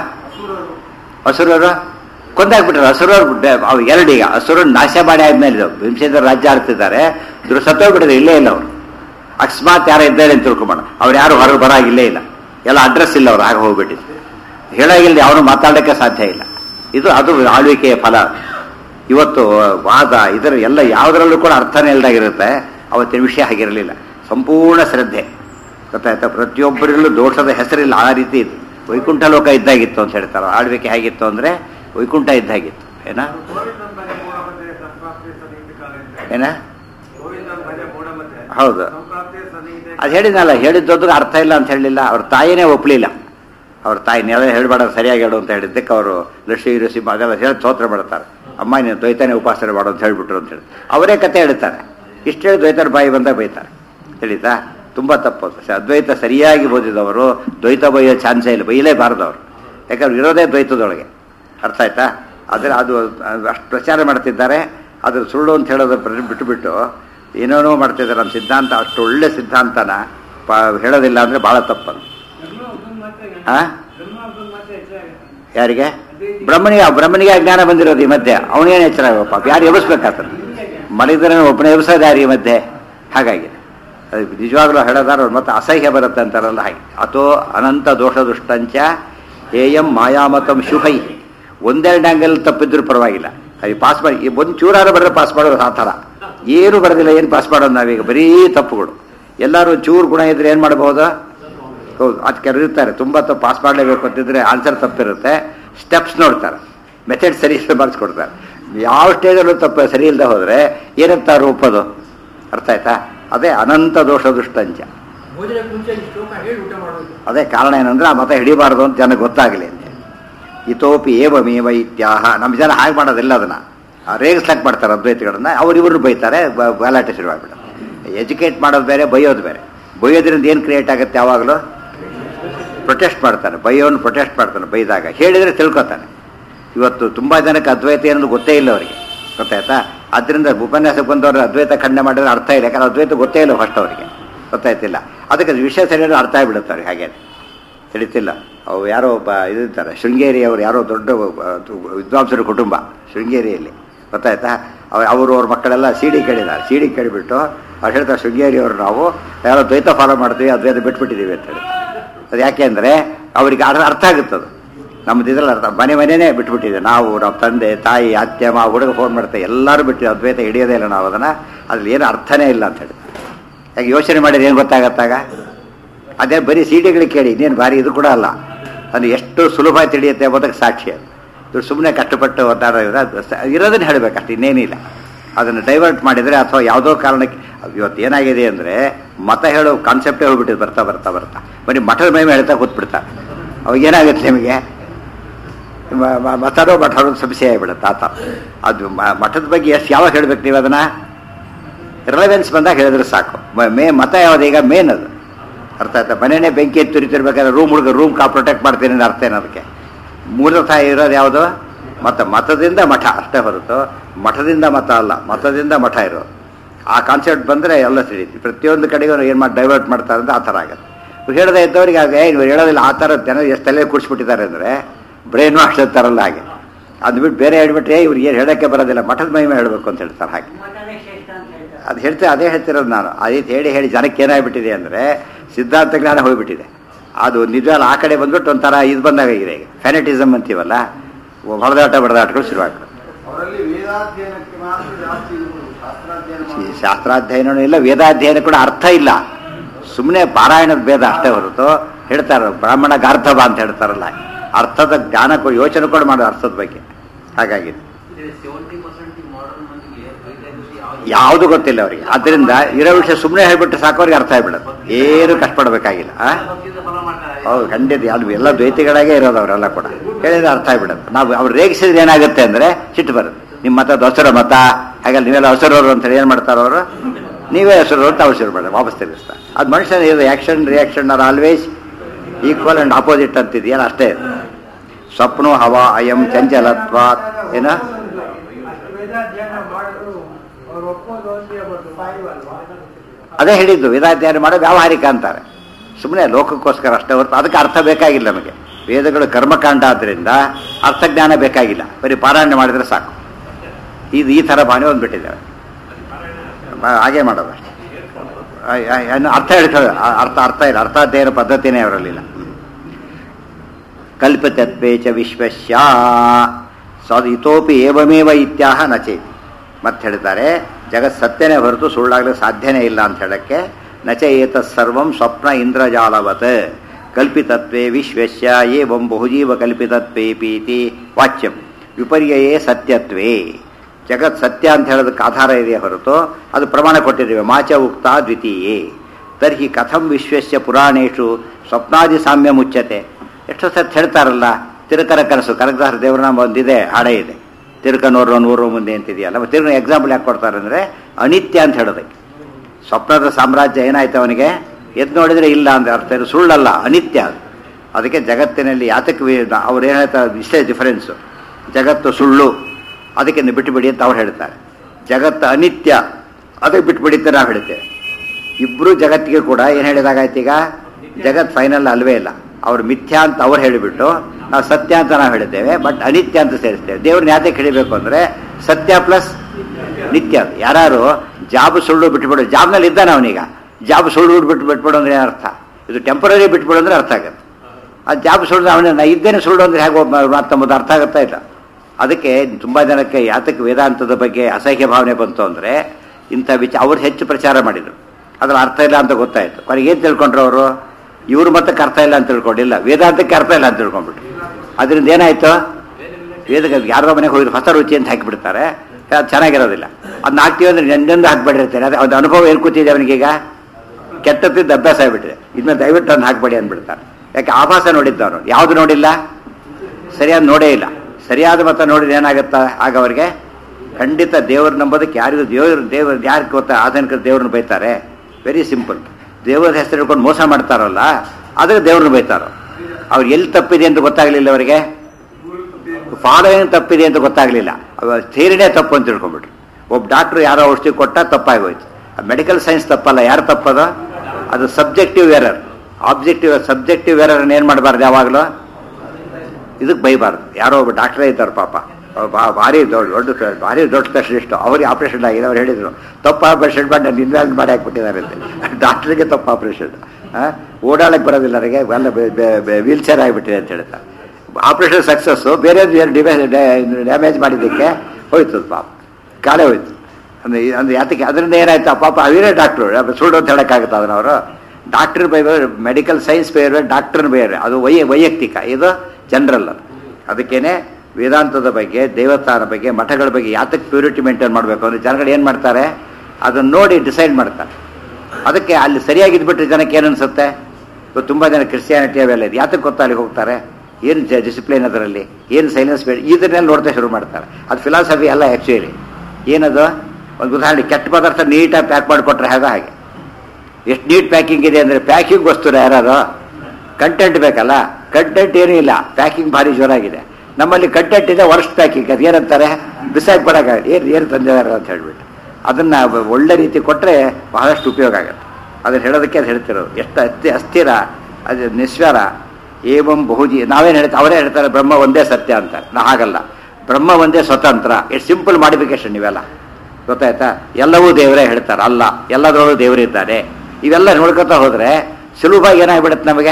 ಅಸುರರು ಕೊಂದಾಗ್ಬಿಟ್ರು ಅಸುರರು ಡ- ಅವು ಎರಡೀಗ ಅಸುರರು ನಾಶ ಮಾಡಿ ಆದ್ಮೇಲೆ ಇದು ಭೀಮಸೇಂದ್ರ ರಾಜ್ಯ ಆಡ್ತಿದ್ದಾರೆ ಇವರು ಸತ್ತೋಗ್ಬಿಟ್ಟಿದ್ರು ಇಲ್ಲೇ ಇಲ್ಲ ಅವರು ಅಕಸ್ಮಾತ್ ಯಾರು ಇದ್ದಾರೆ ಅಂತ ತಿಳ್ಕೊಂಬೋಣ ಅವ್ರು ಯಾರು ಹೊರಗೆ ಬರಾಗಿಲ್ಲೇ ಇಲ್ಲ ಎಲ್ಲ ಅಡ್ರೆಸ್ ಇಲ್ಲ ಅವ್ರು ಆಗ ಹೋಗ್ಬಿಟ್ಟಿದ್ರು ಹೇಳಾಗಿಲ್ಲ ಅವನು ಮಾತಾಡೋಕ್ಕೆ ಸಾಧ್ಯ ಇಲ್ಲ ಇದು ಅದು ಆಳ್ವಿಕೆಯ ಫಲ ಇವತ್ತು ವಾದ ಇದರ ಎಲ್ಲ ಯಾವುದರಲ್ಲೂ ಕೂಡ ಅರ್ಥನೇ ಇಲ್ದಾಗಿರುತ್ತೆ ಅವತ್ತಿನ ವಿಷಯ ಹಾಗಿರಲಿಲ್ಲ ಸಂಪೂರ್ಣ ಶ್ರದ್ಧೆ ಗೊತ್ತಾಯ್ತಾ ಪ್ರತಿಯೊಬ್ಬರಲ್ಲೂ ದೋಷದ ಹೆಸರಿಲ್ಲ ಆ ರೀತಿ ಇತ್ತು ವೈಕುಂಠ ಲೋಕ ಇದ್ದಾಗಿತ್ತು ಅಂತ ಹೇಳ್ತಾರೆ ಆಳ್ವಿಕೆ ಹೇಗಿತ್ತು ಅಂದ್ರೆ ವೈಕುಂಠ ಇದ್ದಾಗಿತ್ತು ಏನ ಗೋವಿಂದನ್ ಭಜೆ ಮೂಢಮತೆ ಸಂಪ್ರಾಪ್ತಿ ಸನ್ನಿಹಿತ ಕಾಲ ಇದೆ. ಏನ ಗೋವಿಂದನ್ ಭಜೆ ಮೂಢಮತೆ ಹೌದು. ಸಂಪ್ರಾಪ್ತಿ ಸನ್ನಿಹಿತ ಅದು ಹೇಳಿದ್ನಲ್ಲ ಹೇಳಿದ್ದೊಂದು ಅರ್ಥ ಇಲ್ಲ ಅಂತ ಹೇಳಲಿಲ್ಲ ಅವ್ರ ತಾಯಿನೇ ಒಪ್ಪಲಿಲ್ಲ ಅವ್ರ ತಾಯಿ ನೆಲ ಹೇಳ್ಬೇಡ ಸರಿಯಾಗಿ ಹೇಳು ಅಂತ ಹೇಳಿದ್ದಕ್ಕೆ ಅವರು ಲಕ್ಷ್ಮೀ ಋಷಿ ಅದೆಲ್ಲ ಹೇಳಿ ಸ್ತೋತ್ರ ಮಾಡ್ತಾರೆ ಅಮ್ಮ ನೀನು ದ್ವೈತಾನೆ ಉಪಾಸನೆ ಮಾಡು ಅಂತ ಹೇಳ್ಬಿಟ್ರು ಅಂತ ಹೇಳಿ ಅವರೇ ಕತೆ ಹೇಳ್ತಾರೆ ಇಷ್ಟು ಹೇಳಿ ದ್ವೈತರ ಬಾಯಿ ಬಂದಾಗ ಬೈತಾರೆ ತಿಳಿತಾ ತುಂಬ ತಪ್ಪು ಅದು. ಸ- ಅದ್ವೈತ ಸರಿಯಾಗಿ ಓದಿದವರು ದ್ವೈತ ಬೈಯೋ ಚಾನ್ಸೇ ಇಲ್ಲ ಬೈಯಲೇಬಾರ್ದು ಅವರು ಯಾಕಂದ್ರೆ ಇರೋದೇ ದ್ವೈತದೊಳಗೆ ಅರ್ಥ ಆಯ್ತಾ ಆದರೆ ಅದು ಅದು ಅಷ್ಟು ಪ್ರಚಾರ ಮಾಡ್ತಿದ್ದಾರೆ ಅದ್ರ ಸುಳ್ಳು ಅಂತ ಹೇಳೋದು ಬಿಟ್ಟು- ಬಿಟ್ಟುಬಿಟ್ಟು ಏನೇನೋ ಮಾಡ್ತಿದ್ದಾರೆ ನಮ್ಮ ಸಿದ್ಧಾಂತ ಅಷ್ಟು ಒಳ್ಳೆ ಸಿದ್ಧಾಂತನ ಪ ಹೇಳೋದಿಲ್ಲ ಅಂದರೆ ಭಾಳ ತಪ್ಪದು ಆ ಯಾರಿಗೆ ಬ್ರಹ್ಮನಿಗೆ ಬ್ರಹ್ಮನಿಗೆ ಅಜ್ಞಾನ ಬಂದಿರೋದು ಈ ಮಧ್ಯೆ ಅವನೇನು ಎಚ್ಚರ ಪಾಪ ಯಾರು ಎಬ್ಬಿಸ್ಬೇಕಾಗ್ತದೆ ಮಲಗಿದ್ರೆ ಒಬ್ಬನೇ ಎಬ್ಸೋದು ಯಾರು ಈ ಮಧ್ಯೆ ಹಾಗಾಗಿ ಅದು ನಿಜವಾಗ್ಲೂ ಹೇಳೋದಾರ ಮತ್ತೆ ಅಸಹ್ಯ ಬರುತ್ತೆ ಅಂತಾರಲ್ಲ ಹಾಗೆ ಅಥೋ ಅನಂತ ದೋಷ ದುಷ್ಟಂಚ ಹೇಯಂ ಮಾಯಾಮತಂ ಶುಭೈ ಒಂದೆರಡು ಆಂಗಲ್ ತಪ್ಪಿದ್ರು ಪರವಾಗಿಲ್ಲ ಅದು ಪಾಸ್ ಮಾಡಿ ಈ ಒಂದು ಚೂರಾರು ಬರೆದ್ರೆ ಪಾಸ್ ಮಾಡೋದು ಆ ಥರ ಏನು ಬರೋದಿಲ್ಲ ಏನು ಪಾಸ್ ಮಾಡೋದು ನಾವೀಗ ಬರೀ ತಪ್ಪುಗಳು ಎಲ್ಲರೂ ಚೂರು ಗುಣ ಇದ್ರೆ ಏನು ಮಾಡ್ಬೋದು ಹೌದು ಅದು ಕೆಲವರು ಇರ್ತಾರೆ ತುಂಬ ತಪ್ಪು ಪಾಸ್ ಮಾಡಲೇಬೇಕು ಅಂತಿದ್ರೆ ಆನ್ಸರ್ ತಪ್ಪಿರುತ್ತೆ ಸ್ಟೆಪ್ಸ್ ನೋಡ್ತಾರೆ ಮೆಥಡ್ ಸರಿ ಇಲ್ಲ ಮಾಡಿಸ್ಕೊಡ್ತಾರೆ ಯಾವ ಸ್ಟೇಜಲ್ಲೂ ತಪ್ಪು ಸರಿ ಇಲ್ಲದೆ ಹೋದರೆ ಏನಂತ ಒಪ್ಪೋದು ಅರ್ಥ ಆಯ್ತಾ ಅದೇ ಅನಂತ ದೋಷ ದುಷ್ಟಂಚ ಭೋಜನಕ್ಕೆ ಮುಂಚೆ ಈ ಶ್ಲೋಕ ಹೇಳಿ ಊಟ ಮಾಡೋದು ಅದೇ ಕಾರಣ ಏನಂದ್ರೆ ಆ ಮತ ಹಿಡಿಬಾರ್ದು ಅಂತ ಜನಕ್ಕೆ ಗೊತ್ತಾಗಲಿ ಅಂತ ಇತೋಪಿ ಏವಮೇವ ಇತ್ಯಾಹ ನಮ್ಮ ಜನ ಹಾಗೆ ಮಾಡೋದಿಲ್ಲ ಅದನ್ನ ಆ ರೇಗಿಸ್ಲಕ್ಕೆ ಮಾಡ್ತಾರೆ ಅದ್ವೈತಗಳನ್ನ ಅವ್ರು ಇವರು ಬೈತಾರೆ ಬ- ಗಲಾಟೆ ಶುರುವಾಗ್ಬಿಡು ಎಜುಕೇಟ್ ಮಾಡೋದು ಬೇರೆ ಬೈಯೋದು ಬೇರೆ ಬೈಯೋದ್ರಿಂದ ಏನು ಕ್ರಿಯೇಟ್ ಆಗುತ್ತೆ ಯಾವಾಗಲೂ ಪ್ರೊಟೆಸ್ಟ್ ಮಾಡ್ತಾನೆ ಬೈಯೋನು ಪ್ರೊಟೆಸ್ಟ್ ಮಾಡ್ತಾನೆ ಬೈದಾಗ ಹೇಳಿದರೆ ತಿಳ್ಕೊತಾನೆ ಇವತ್ತು ತುಂಬ ಜನಕ್ಕೆ ಅದ್ವೈತ ಏನದು ಗೊತ್ತೇ ಇಲ್ಲ ಅವರಿಗೆ ಗೊತ್ತಾಯ್ತಾ ಅದರಿಂದ ಉಪನ್ಯಾಸಕ್ಕೆ ಬಂದವರು ಅದ್ವೈತ ಖಂಡನೆ ಮಾಡಿದ್ರೆ ಅರ್ಥ ಇಲ್ಲ ಯಾಕಂದ್ರೆ ಅದ್ವೈತ ಗೊತ್ತೇ ಇಲ್ಲ ಫಸ್ಟ್ ಅವರಿಗೆ ಗೊತ್ತಾಯ್ತಿಲ್ಲ ಅದಕ್ಕೆ ಅದು ವಿಷಯ ಸರಿಯಾದ ಅರ್ಥ ಆಗಿಬಿಡುತ್ತಾರೆ ಹಾಗೆ ತಿಳಿತಿಲ್ಲ ಅವು ಯಾರೋ ಒಬ್ಬ ಇದಿರ್ತಾರೆ ಶೃಂಗೇರಿ ಅವರು ಯಾರೋ ದೊಡ್ಡ ಒಬ್ಬ ವಿದ್ವಾಂಸರ ಕುಟುಂಬ ಶೃಂಗೇರಿಯಲ್ಲಿ ಗೊತ್ತಾಯ್ತಾ ಅವ್ರು ಅವರು ಅವ್ರ ಮಕ್ಕಳೆಲ್ಲ ಸಿ ಡಿ ಕೇಳಿದ್ದಾರೆ ಸಿ ಡಿ ಕೇಳಿಬಿಟ್ಟು ಅವ್ರು ಹೇಳ್ತಾರೆ ಶೃಂಗೇರಿಯವರು ನಾವು ಯಾರೋ ದ್ವೈತ ಫಾಲೋ ಮಾಡ್ತೀವಿ ಅದ್ವೈತ ಬಿಟ್ಬಿಟ್ಟಿದ್ದೀವಿ ಅಂತ ಹೇಳಿ ಅದು ಯಾಕೆ ಅಂದರೆ ಅವರಿಗೆ ಅರ್ಥ ಅರ್ಥ ಆಗುತ್ತದು ನಮ್ದು ಇದ್ರಲ್ಲಿ ಅರ್ಥ ಮನೆ ಮನೆಯೇ ಬಿಟ್ಬಿಟ್ಟಿದೆ ನಾವು ನಮ್ಮ ತಂದೆ ತಾಯಿ ಅತ್ತೆ ಮಾ ಹುಡುಗ ಫೋನ್ ಮಾಡ್ತಾರೆ ಎಲ್ಲರೂ ಬಿಟ್ಟಿದೆ ಅದ್ವೈತ ಹಿಡಿಯೋದೇ ಇಲ್ಲ ನಾವು ಅದನ್ನು ಅದ್ರಲ್ಲಿ ಏನು ಅರ್ಥನೇ ಇಲ್ಲ ಅಂತ ಹೇಳಿ ಯಾಕೆ ಯೋಚನೆ ಮಾಡಿದ್ರೆ ಏನು ಗೊತ್ತಾಗತ್ತಾಗ ಅದೇ ಬರೀ ಸೀಟಿಗಳಿಗೆ ಕೇಳಿ ಇನ್ನೇನು ಭಾರಿ ಇದು ಕೂಡ ಅಲ್ಲ ಅದು ಎಷ್ಟು ಸುಲಭ ತಿಳಿಯುತ್ತೆ ಎಂಬುದಕ್ಕೆ ಸಾಕ್ಷಿ ಅದು ಇವ್ರು ಸುಮ್ಮನೆ ಕಷ್ಟಪಟ್ಟು ಒದ್ದಾಡೋದ್ರೆ ಅದು ಸ- ಇರೋದನ್ನ ಹೇಳಬೇಕಷ್ಟು ಇನ್ನೇನಿಲ್ಲ ಅದನ್ನು ಡೈವರ್ಟ್ ಮಾಡಿದರೆ ಅಥವಾ ಯಾವುದೋ ಕಾರಣಕ್ಕೆ ಇವತ್ತು ಏನಾಗಿದೆ ಅಂದರೆ ಮತ ಹೇಳೋ ಕಾನ್ಸೆಪ್ಟೇ ಹೋಗ್ಬಿಟ್ಟಿದೆ ಬರ್ತಾ ಬರ್ತಾ ಬರ್ತಾ ಬರೀ ಮಠದ ಮಹಿಮೆ ಹೇಳ್ತಾ ಕೂತ್ಬಿಡ್ತಾರೆ ಅವಾಗ ಏನಾಗುತ್ತೆ ನಿಮಗೆ ಮ- ಮ- ಮತನೋ ಮಠನೋ ಸಮಸ್ಯೆ ಆಗಿಬಿಡುತ್ತೆ ಆತ ಅದು ಮ- ಮಠದ ಬಗ್ಗೆ ಎಷ್ಟು ಯಾವಾಗ ಹೇಳ್ಬೇಕು ನೀವು ಅದನ್ನು ರಿಲೆವೆನ್ಸ್ ಬಂದಾಗ ಹೇಳಿದ್ರೆ ಸಾಕು ಮ- ಮೇ ಮತ ಯಾವುದು ಈಗ ಮೇನ್ ಅದು ಅರ್ಥ ಆಯ್ತಾ ಮನೆಯೇ ಬೆಂಕಿ ಎತ್ತಿ ತುರಿತಿರ್ಬೇಕಾದ್ರೆ ರೂಮ್ ಹುಡುಗ ರೂಮ್ ಕಾ ಪ್ರೊಟೆಕ್ಟ್ ಮಾಡ್ತೀನಿ ಅಂತ ಅರ್ಥ ಏನು ಅದಕ್ಕೆ ಮೂಲತಃ ಇರೋದು ಯಾವುದು ಮತ ಮತದಿಂದ ಮಠ ಅಷ್ಟೇ ಹೊರತು ಮಠದಿಂದ ಮತ ಅಲ್ಲ ಮತದಿಂದ ಮಠ ಇರೋದು ಆ ಕಾನ್ಸೆಪ್ಟ್ ಬಂದರೆ ಎಲ್ಲ ತಿಳಿಯುತ್ತೆ ಪ್ರತಿಯೊಂದು ಕಡೆಗೂ ಏನು ಮಾಡಿ ಡೈವರ್ಟ್ ಮಾಡ್ತಾರೆ ಅಂದ್ರೆ ಆ ಥರ ಆಗುತ್ತೆ ಇವ್ರು ಹೇಳದೇ ಇದ್ದವರಿಗೆ ಆಗ ಇವ್ರು ಹೇಳೋದಿಲ್ಲ ಆ ಥರ ಜನ ಎಷ್ಟು ತಲೆ ಕೂಡಿಸ್ಬಿಟ್ಟಿದ್ದಾರೆ ಅಂದರೆ ಬ್ರೈನ್ ವಾಶ್ ಅಂತಾರಲ್ಲ ಹಾಗೆ ಅದು ಬಿಟ್ಟು ಬೇರೆ ಹೇಳ್ಬಿಟ್ರೆ ಇವ್ರಿಗೆ ಏನು ಹೇಳೋಕ್ಕೆ ಬರೋದಿಲ್ಲ ಮಠದ ಮಹಿಮೆ ಹೇಳಬೇಕು ಅಂತ ಹೇಳ್ತಾರೆ ಹಾಗೆ ಅದು ಹೇಳ್ತೇವೆ ಅದೇ ಹೇಳ್ತಿರೋದು ನಾನು ಅದೇ ಹೇಳಿ ಹೇಳಿ ಜನಕ್ಕೆ ಏನಾಗ್ಬಿಟ್ಟಿದೆ ಅಂದರೆ ಸಿದ್ಧಾಂತ ಜ್ಞಾನ ಹೋಗ್ಬಿಟ್ಟಿದೆ ಅದು ನಿಜವಾಗ್ಲೂ ಆ ಕಡೆ ಬಂದ್ಬಿಟ್ಟು ಒಂಥರ ಇದು ಬಂದಾಗಿದೆ ಈಗ ಫ್ಯಾನೆಟಿಸಮ್ ಅಂತೀವಲ್ಲ ಹೊಡೆದಾಟ ಬಡದಾಟಗಳು ಶುರುವಾಗ್ತದೆ ಅವರಲ್ಲಿ ವೇದಾಧ್ಯಯನಕ್ಕೆ ಮಾತ್ರ ಜಾಸ್ತಿ ಇರುವುದು ಶಾಸ್ತ್ರಾಧ್ಯಯನ ಈ ಮಾಡೋದು. ಶಾಸ್ತ್ರಾಧ್ಯಯನನೂ ಇಲ್ಲ ವೇದಾಧ್ಯಯನ ಕೂಡ ಅರ್ಥ ಇಲ್ಲ ಸುಮ್ಮನೆ ಪಾರಾಯಣದ ಭೇದ ಅಷ್ಟೇ ಹೊರತು ಹೇಳ್ತಾರೆ ಬ್ರಾಹ್ಮಣ ಗಾರ್ಧವ ಅಂತ ಹೇಳ್ತಾರಲ್ಲ ಅರ್ಥದ ಜ್ಞಾನ ಕೊ- ಯೋಚನೆ ಕೂಡ ಮಾಡೋದು ಅರ್ಥದ ಬಗ್ಗೆ ಹಾಗಾಗಿದೆ ಸೆವೆಂಟಿ ಪರ್ಸೆಂಟ್ ಮಾಡರ್ನ್ ಮಂದಿಗೆ ದ್ವೈತ ಯಾವ್ದು ಯಾವುದು ಗೊತ್ತಿಲ್ಲ ಅವರಿಗೆ ಅದರಿಂದ ಇರೋ ವಿಷಯ ಸುಮ್ಮನೆ ಹೇಳ್ಬಿಟ್ಟು ಸಾಕು ಅವ್ರಿಗೆ ಅರ್ಥ ಆಗ್ಬಿಡೋದು ಏನು ಕಷ್ಟಪಡಬೇಕಾಗಿಲ್ಲ ಆ? ಭಕ್ತಿಯಿಂದ ಫಲ ಮಾಡ್ತಾರೆ ಹೌದು ಖಂಡಿತ ಅದು ಎಲ್ಲ ದ್ವೈತಿಗಳಾಗೇ ಇರೋದು ಅವರೆಲ್ಲ ಕೂಡ ಹೇಳಿದ್ರೆ ಅರ್ಥ ಆಗ್ಬಿಡೋದು ನಾವು ಅವ್ರು ರೇಗಿಸಿದ್ರೆ ಏನಾಗುತ್ತೆ ಅಂದರೆ ಸಿಟ್ಟು ಬರುತ್ತೆ ನಿಮ್ಮ ಮತ ದಸರ ಮತ ಹಾಗಲ್ಲ ನೀವೆಲ್ಲ ಹಸಿರೋರು ಅಂತ ಹೇಳಿ ಏನು ಮಾಡ್ತಾರೆ ಅವರು ನೀವೇ ಹೆಸರು ಅಂತ ಅವ್ರು ಶುರು ಮಾಡಿ ವಾಪಸ್ ತಿರುಗಿಸ್ತಾರೆ ಅದು ಮನುಷ್ಯನ ಇದು action reaction are always equal and opposite ಅಂತಿದೆಯಲ್ಲ ಅಷ್ಟೇ ಸ್ವಪ್ನೋ ಹವಾ ಅಯಂ ಚಂಚಲತ್ವ ಏನ ಅಷ್ಟು ವೇದಾಧ್ಯಯನ ಮಾಡಿದ್ರು ಅವ್ರು ಒಪ್ಪೋದು ಒಂದೇ ಬಟ್ಟು ಸಾಯುವಲ್ವಾ ಅದೇ ಹೇಳಿದ್ದು ವೇದಾಧ್ಯಯನ ಮಾಡೋ ವ್ಯಾವಹಾರಿಕ ಅಂತಾರೆ ಸುಮ್ಮನೆ ಲೋಕಕ್ಕೋಸ್ಕರ ಅಷ್ಟೇ ಹೊರತು ಅದಕ್ಕೆ ಅರ್ಥ ಬೇಕಾಗಿಲ್ಲ ನಮಗೆ ವೇದಗಳು ಕರ್ಮಕಾಂಡ ಆದ್ದರಿಂದ ಅರ್ಥಜ್ಞಾನ ಬೇಕಾಗಿಲ್ಲ ಬರೀ ಪಾರಾಯಣ ಮಾಡಿದ್ರೆ ಸಾಕು ಇದು ಈ ಥರ ಭಾವನೆ ಒಂದು ಬಿಟ್ಟಿದ್ದೇವೆ ಬ- ಹಾಗೆ ಮಾಡೋದು ಅಷ್ಟೇ ಆ- ಆ- ಏನು ಅರ್ಥ ಹೇಳ್ತದೆ ಆ- ಅರ್ಥ ಅರ್ಥ ಇಲ್ಲ ಅರ್ಥಾಧ್ಯಯನ ಪದ್ಧತಿನೇ ಅವರಲ್ಲಿಲ್ಲ ಕಲ್ಪತತ್ವೇ ಚ ವಿಶ್ವಸ್ಯ ಸೊ ಇತೋಪಿ ಏವಮೇವ ಇತ್ಯಾಹ ನಚೇತಿ ಮತ್ತೆ ಹೇಳ್ತಾರೆ ಜಗತ್ ಸತ್ಯನೇ ಹೊರತು ಸುಳ್ಳಾಗಲಿಕ್ಕೆ ಸಾಧ್ಯನೇ ಇಲ್ಲ ಅಂತ ಹೇಳಕ್ಕೆ ನಚ ಏತತ್ ಸರ್ವಂ ಸ್ವಪ್ನ ಇಂದ್ರಜಾಲವತ್ ಕಲ್ಪಿತತ್ವೇ ವಿಶ್ವಸ್ಯ ಏವಂ ಬಹುಜೀವ ಕಲ್ಪಿತತ್ವೇ ಪೀತಿ ವಾಚ್ಯಂ ವಿಪರ್ಯಯೇ ಸತ್ಯತ್ವೇ ಜಗತ್ ಸತ್ಯ ಅಂತ ಹೇಳೋದಕ್ಕೆ ಆಧಾರ ಇದೆಯೇ ಹೊರತು ಅದು ಪ್ರಮಾಣ ಕೊಟ್ಟಿದ್ದೇವೆ ಮಾಚ ಉಕ್ತ ದ್ವಿತೀಯೇ ತರ್ಹಿ ಕಥಂ ವಿಶ್ವಸ್ಯ ಪುರಾಣೇಶು ಸ್ವಪ್ನಾದಿ ಸಾಮ್ಯ ಮುಚ್ಚತೆ ಎಷ್ಟೋ ಸತ್ ಹೇಳ್ತಾರಲ್ಲ ತಿರುಕರ ಕನಸು ಕನಕದಾಸ ದೇವರನಾಮ ಒಂದಿದೆ ಹಾಡೇ ಇದೆ ತಿರುಕ ನೂರು ನೂರು ಮುಂದೆ ಅಂತಿದೆಯಲ್ಲ ಮತ್ತೆ ತಿರುಗ ಎಕ್ಸಾಂಪಲ್ ಯಾಕೆ ಕೊಡ್ತಾರೆ ಅಂದರೆ ಅನಿತ್ಯ ಅಂತ ಹೇಳೋದಕ್ಕೆ ಸ್ವಪ್ನದ ಸಾಮ್ರಾಜ್ಯ ಏನಾಯ್ತು ಅವನಿಗೆ ಎದ್ದು ನೋಡಿದರೆ ಇಲ್ಲ ಅಂದ್ರೆ ಅರ್ಥ ಇದು ಸುಳ್ಳಲ್ಲ ಅನಿತ್ಯ ಅದು ಅದಕ್ಕೆ ಜಗತ್ತಿನಲ್ಲಿ ಯಾತಕ್ಕೆ ವಿ- ಅವ್ರು ಏನು ಹೇಳ್ತಾರೆ ಇಷ್ಟೇ ಡಿಫರೆನ್ಸು ಜಗತ್ತು ಸುಳ್ಳು ಅದಕ್ಕೆ ನೀವು ಬಿಟ್ಟುಬಿಡಿ ಅಂತ ಅವ್ರು ಹೇಳ್ತಾರೆ ಜಗತ್ತು ಅನಿತ್ಯ ಅದಕ್ಕೆ ಬಿಟ್ಬಿಡಿ ಅಂತ ನಾವು ಹೇಳ್ತೇವೆ ಇಬ್ಬರು ಜಗತ್ತಿಗೆ ಕೂಡ ಏನು ಹೇಳಿದಾಗಾಯ್ತು ಈಗ ಜಗತ್ ಫೈನಲ್ ಅಲ್ವೇ ಇಲ್ಲ ಅವ್ರು ಮಿಥ್ಯಾ ಅಂತ ಅವ್ರು ಹೇಳಿಬಿಟ್ಟು ನಾವು ಸತ್ಯ ಅಂತ ನಾವು ಹೇಳಿದ್ದೇವೆ ಬಟ್ ಅನಿತ್ಯ ಅಂತ ಸೇರಿಸ್ತೇವೆ ದೇವ್ರನ್ನ ಯಾತಕ್ಕೆ ಹಿಡಿಬೇಕು ಅಂದರೆ ಸತ್ಯ ಪ್ಲಸ್ ನಿತ್ಯ ಯಾರು ಜಾಬ್ ಸುಳ್ಳು ಬಿಟ್ಬಿಡು ಜಾಬ್ನಲ್ಲಿ ಇದ್ದಾನೆ ಅವನೀಗ ಜಾಬ್ ಸುಳ್ಳು ಬಿಟ್ಟು ಬಿಟ್ಬಿಡು ಅಂದ್ರೆ ಏನು ಅರ್ಥ ಇದು ಟೆಂಪರರಿ ಬಿಟ್ಬಿಡು ಅಂದ್ರೆ ಅರ್ಥ ಆಗುತ್ತೆ ಆ ಜಾಬ್ ಸುಳ್ಳು ಅವನ ನಾ ಇದ್ದೇನೆ ಸುಳ್ಳು ಅಂದ್ರೆ ಹೇಗೆ ಒಬ್ಬ ಮಾತಂಬುದು ಅರ್ಥ ಆಗುತ್ತಾ ಇಲ್ಲ ಅದಕ್ಕೆ ತುಂಬ ಜನಕ್ಕೆ ಯಾತಕ್ಕೆ ವೇದಾಂತದ ಬಗ್ಗೆ ಅಸಹ್ಯ ಭಾವನೆ ಬಂತು ಅಂದರೆ ಇಂಥ ವಿಚ ಅವ್ರು ಹೆಚ್ಚು ಪ್ರಚಾರ ಮಾಡಿದರು ಅದ್ರ ಅರ್ಥ ಇಲ್ಲ ಅಂತ ಗೊತ್ತಾಯಿತು ಅವ್ರಿಗೆ ಏನು ತಿಳ್ಕೊಂಡ್ರು ಅವರು ಇವ್ರ ಮತಕ್ಕೆ ಅರ್ಥ ಇಲ್ಲ ಅಂತ ತಿಳ್ಕೊಂಡಿಲ್ಲ ವೇದಾಂತಕ್ಕೆ ಅರ್ಥ ಇಲ್ಲ ಅಂತ ತಿಳ್ಕೊಂಡ್ಬಿಟ್ರು ಅದರಿಂದ ಏನಾಯಿತು ವೇದಕ್ಕೆ ಯಾರೋ ಮನೆಗೆ ಹೋಗಿ ಹೊಸ ರುಚಿ ಅಂತ ಹಾಕಿಬಿಡ್ತಾರೆ ಅದು ಚೆನ್ನಾಗಿರೋದಿಲ್ಲ ಅದನ್ನ ಹಾಕ್ತೀವಿ ಅಂದ್ರೆ ನೆನ್ನೆಂದು ಹಾಕ್ಬಿಟ್ಟಿರ್ತಾರೆ ಅದು ಅದು ಅನುಭವ ಏನು ಕೂತಿದೆ ಅವನಿಗೀಗ ಕೆಟ್ಟತ್ತಿದ್ದು ಅಭ್ಯಾಸ ಆಗಿಬಿಟ್ಟಿದೆ ಇದ್ಮೇಲೆ ದಯವಿಟ್ಟು ಅದನ್ನ ಹಾಕ್ಬೇಡಿ ಅಂದ್ಬಿಡ್ತಾರೆ ಯಾಕೆ ಆಭಾಸ ನೋಡಿದ್ದವನು ಯಾವುದು ನೋಡಿಲ್ಲ ಸರಿಯಾದ ನೋಡೇ ಇಲ್ಲ ಸರಿಯಾದ ಮತ ನೋಡಿದ್ರೆ ಏನಾಗುತ್ತಾ ಆಗ ಅವರಿಗೆ ಖಂಡಿತ ದೇವ್ರ ನಂಬೋದಕ್ಕೆ ಯಾರಿಗೂ ದೇವ್ರ ದೇವ್ರ ಯಾರು ಗೊತ್ತಾ ಆಧುನಿಕ ದೇವ್ರನ್ನ ಬೈತಾರೆ ವೆರಿ ಸಿಂಪಲ್ ದೇವ್ರ ಹೆಸರು ಹಿಡ್ಕೊಂಡು ಮೋಸ ಮಾಡ್ತಾರಲ್ಲ ಅದಕ್ಕೆ ದೇವ್ರನ್ನ ಬೈತಾರೋ ಅವ್ರು ಎಲ್ಲಿ ತಪ್ಪಿದೆ ಅಂತ ಗೊತ್ತಾಗಲಿಲ್ಲ ಅವರಿಗೆ ಫಾಲೋಯಿಂಗ್ ತಪ್ಪಿದೆ ಅಂತ ಗೊತ್ತಾಗಲಿಲ್ಲ ಥೇರಿನೇ ತಪ್ಪು ಅಂತ ತಿಳ್ಕೊಂಡ್ಬಿಟ್ರು ಒಬ್ಬ ಡಾಕ್ಟ್ರು ಯಾರೋ ಔಷಧಿ ಕೊಟ್ಟ ತಪ್ಪಾಗೋಯ್ತು ಮೆಡಿಕಲ್ ಸೈನ್ಸ್ ತಪ್ಪಲ್ಲ ಯಾರು ತಪ್ಪದು ಅದು subjective error objective subjective error ಏನು ಮಾಡಬಾರ್ದು ಯಾವಾಗಲೂ ಇದಕ್ಕೆ ಬೈಬಾರ್ದು ಯಾರೋ ಒಬ್ಬ ಡಾಕ್ಟ್ರೇ ಇದ್ದಾರೆ ಪಾಪ ಅವ್ರು ಬಾ- ಭಾರಿ ದೊಡ್ಡ ದೊಡ್ಡ ಭಾರಿ ದೊಡ್ಡ ಸ್ಪೆಷಲಿಸ್ಟ್ ಅವ್ರಿಗೆ ಆಪರೇಷನ್ ಆಗಿದೆ ಅವ್ರು ಹೇಳಿದ್ರು ತಪ್ಪು ಆಪರೇಷನ್ ಮಾಡಿ ನಾನು ಇನ್ವ್ಯಾಲ್ವ್ ಮಾಡಿ ಹಾಕ್ಬಿಟ್ಟಿದ್ದಾರೆ ಅಂತ ಡಾಕ್ಟ್ರಿಗೆ ತಪ್ಪು ಆಪರೇಷನ್ ಓಡಾಡಕ್ಕೆ ಬರೋದಿಲ್ಲ ನನಗೆ ಎಲ್ಲ ವೀಲ್ ಚೇರ್ ಆಗಿಬಿಟ್ಟಿದೆ ಅಂತ ಹೇಳ್ತಾರೆ ಆಪರೇಷನ್ ಸಕ್ಸಸ್ಸು ಬೇರೆ ಡ್ಯಾಮೇಜ್ ಮಾಡಿದ್ದಕ್ಕೆ ಹೋಯ್ತು ಪಾಪ ಕಾಲೇ ಹೋಯ್ತು ಅಂದ್ರೆ ಈ- ಅಂದ್ರೆ ಯಾತಕ್ಕೆ ಅದರಿಂದ ಏನಾಯ್ತು ಆ ಪಾಪ ಅವರೇ ಡಾಕ್ಟ್ರು ಸುಳ್ಳು ಅಂತ ಹೇಳೋಕ್ಕಾಗುತ್ತಾ ಅದನ್ನ ಅವರು ಡಾಕ್ಟರ್ ಬೇರೆ ಮೆಡಿಕಲ್ ಸೈನ್ಸ್ ಬೇರೆ ಡಾಕ್ಟರ್ ಬೇರೆ ಅದು ವೈ ವೈಯಕ್ತಿಕ ಇದು ಜನರಲ್ ಅದು ಅದಕ್ಕೇನೆ ವೇದಾಂತದ ಬಗ್ಗೆ ದೇವಸ್ಥಾನ ಬಗ್ಗೆ ಮಠಗಳ ಬಗ್ಗೆ ಯಾತಕ್ಕೆ ಪ್ಯೂರಿಟಿ ಮೇಂಟೈನ್ ಮಾಡಬೇಕು ಅಂದ್ರೆ ಜನಗಳು ಏನು ಮಾಡ್ತಾರೆ ಅದನ್ನು ನೋಡಿ ಡಿಸೈಡ್ ಮಾಡ್ತಾರೆ ಅದಕ್ಕೆ ಅಲ್ಲಿ ಸರಿಯಾಗಿದ್ಬಿಟ್ರೆ ಜನಕ್ಕೆ ಏನು ಅನ್ಸುತ್ತೆ ಇವತ್ತು ತುಂಬ ಜನ ಕ್ರಿಸ್ಟಿಯಾನಿಟಿ ಅವೆಲ್ಲ ಇದೆ ಯಾತಕ್ಕೆ ಗೊತ್ತಾ ಅಲ್ಲಿಗೆ ಹೋಗ್ತಾರೆ ಏನು ಡಿಸಿಪ್ಲಿನ್ ಅದರಲ್ಲಿ ಏನು ಸೈಲೆನ್ಸ್ ಬೇಡ ಇದನ್ನೆಲ್ಲ ನೋಡ್ತಾ ಶುರು ಮಾಡ್ತಾರೆ ಅದು ಫಿಲಾಸಫಿ ಅಲ್ಲ ಆ್ಯಕ್ಚುಲಿ ಏನದು ಒಂದು ಉದಾಹರಣೆ ಕೆಟ್ಟ ಪದಾರ್ಥ ನೀಟಾಗಿ ಪ್ಯಾಕ್ ಮಾಡಿಕೊಟ್ರೆ ಹಾಗೆ ಹಾಗೆ ಎಷ್ಟು ನೀಟ್ ಪ್ಯಾಕಿಂಗ್ ಇದೆ ಅಂದರೆ ಪ್ಯಾಕಿಂಗ್ ವಸ್ತು ಯಾರು ಕಂಟೆಂಟ್ ಬೇಕಲ್ಲ ಕಂಟೆಂಟ್ ಏನೂ ಇಲ್ಲ ಪ್ಯಾಕಿಂಗ್ ಭಾರಿ ಜೋರಾಗಿದೆ ನಮ್ಮಲ್ಲಿ ಕಂಟೆಂಟ್ ಇದೆ ವರ್ಸ್ಟ್ ಪ್ಯಾಕಿಂಗ್ ಅದು ಏನಂತಾರೆ ಬಿಸಾಕಿ ಕೊಡೋಕೆ ಏನು ಏನು ತಂದಿದ್ದಾರೆ ಅಂತ ಹೇಳ್ಬಿಟ್ಟು ಅದನ್ನ ಒಳ್ಳೆ ರೀತಿ ಕೊಟ್ಟರೆ ಬಹಳಷ್ಟು ಉಪಯೋಗ ಆಗುತ್ತೆ ಅದನ್ನ ಹೇಳೋದಕ್ಕೆ ಅದು ಹೇಳ್ತಿರೋದು ಎಷ್ಟು ಅತಿ ಅಸ್ಥಿರ ಅದು ನಿಸ್ವರ ಏವಂ ಬಹುಜಿ ನಾವೇನು ಹೇಳ್ತಾ ಅವರೇ ಹೇಳ್ತಾರೆ ಬ್ರಹ್ಮ ಒಂದೇ ಸತ್ಯ ಅಂತಾರೆ ನಾ ಹಾಗಲ್ಲ ಬ್ರಹ್ಮ ಒಂದೇ ಸ್ವತಂತ್ರ ಎಷ್ಟು ಸಿಂಪಲ್ ಮಾಡಿಫಿಕೇಶನ್ ಇವೆಲ್ಲ ಗೊತ್ತಾಯ್ತಾ ಎಲ್ಲವೂ ದೇವರೇ ಹೇಳ್ತಾರೆ ಅಲ್ಲ ಎಲ್ಲದರಲ್ಲೂ ದೇವರಿದ್ದಾರೆ ಇವೆಲ್ಲ ನೋಡ್ಕೊತಾ ಹೋದ್ರೆ ಸುಲಭವಾಗಿ ಏನಾಗ್ಬಿಡುತ್ತೆ ನಮಗೆ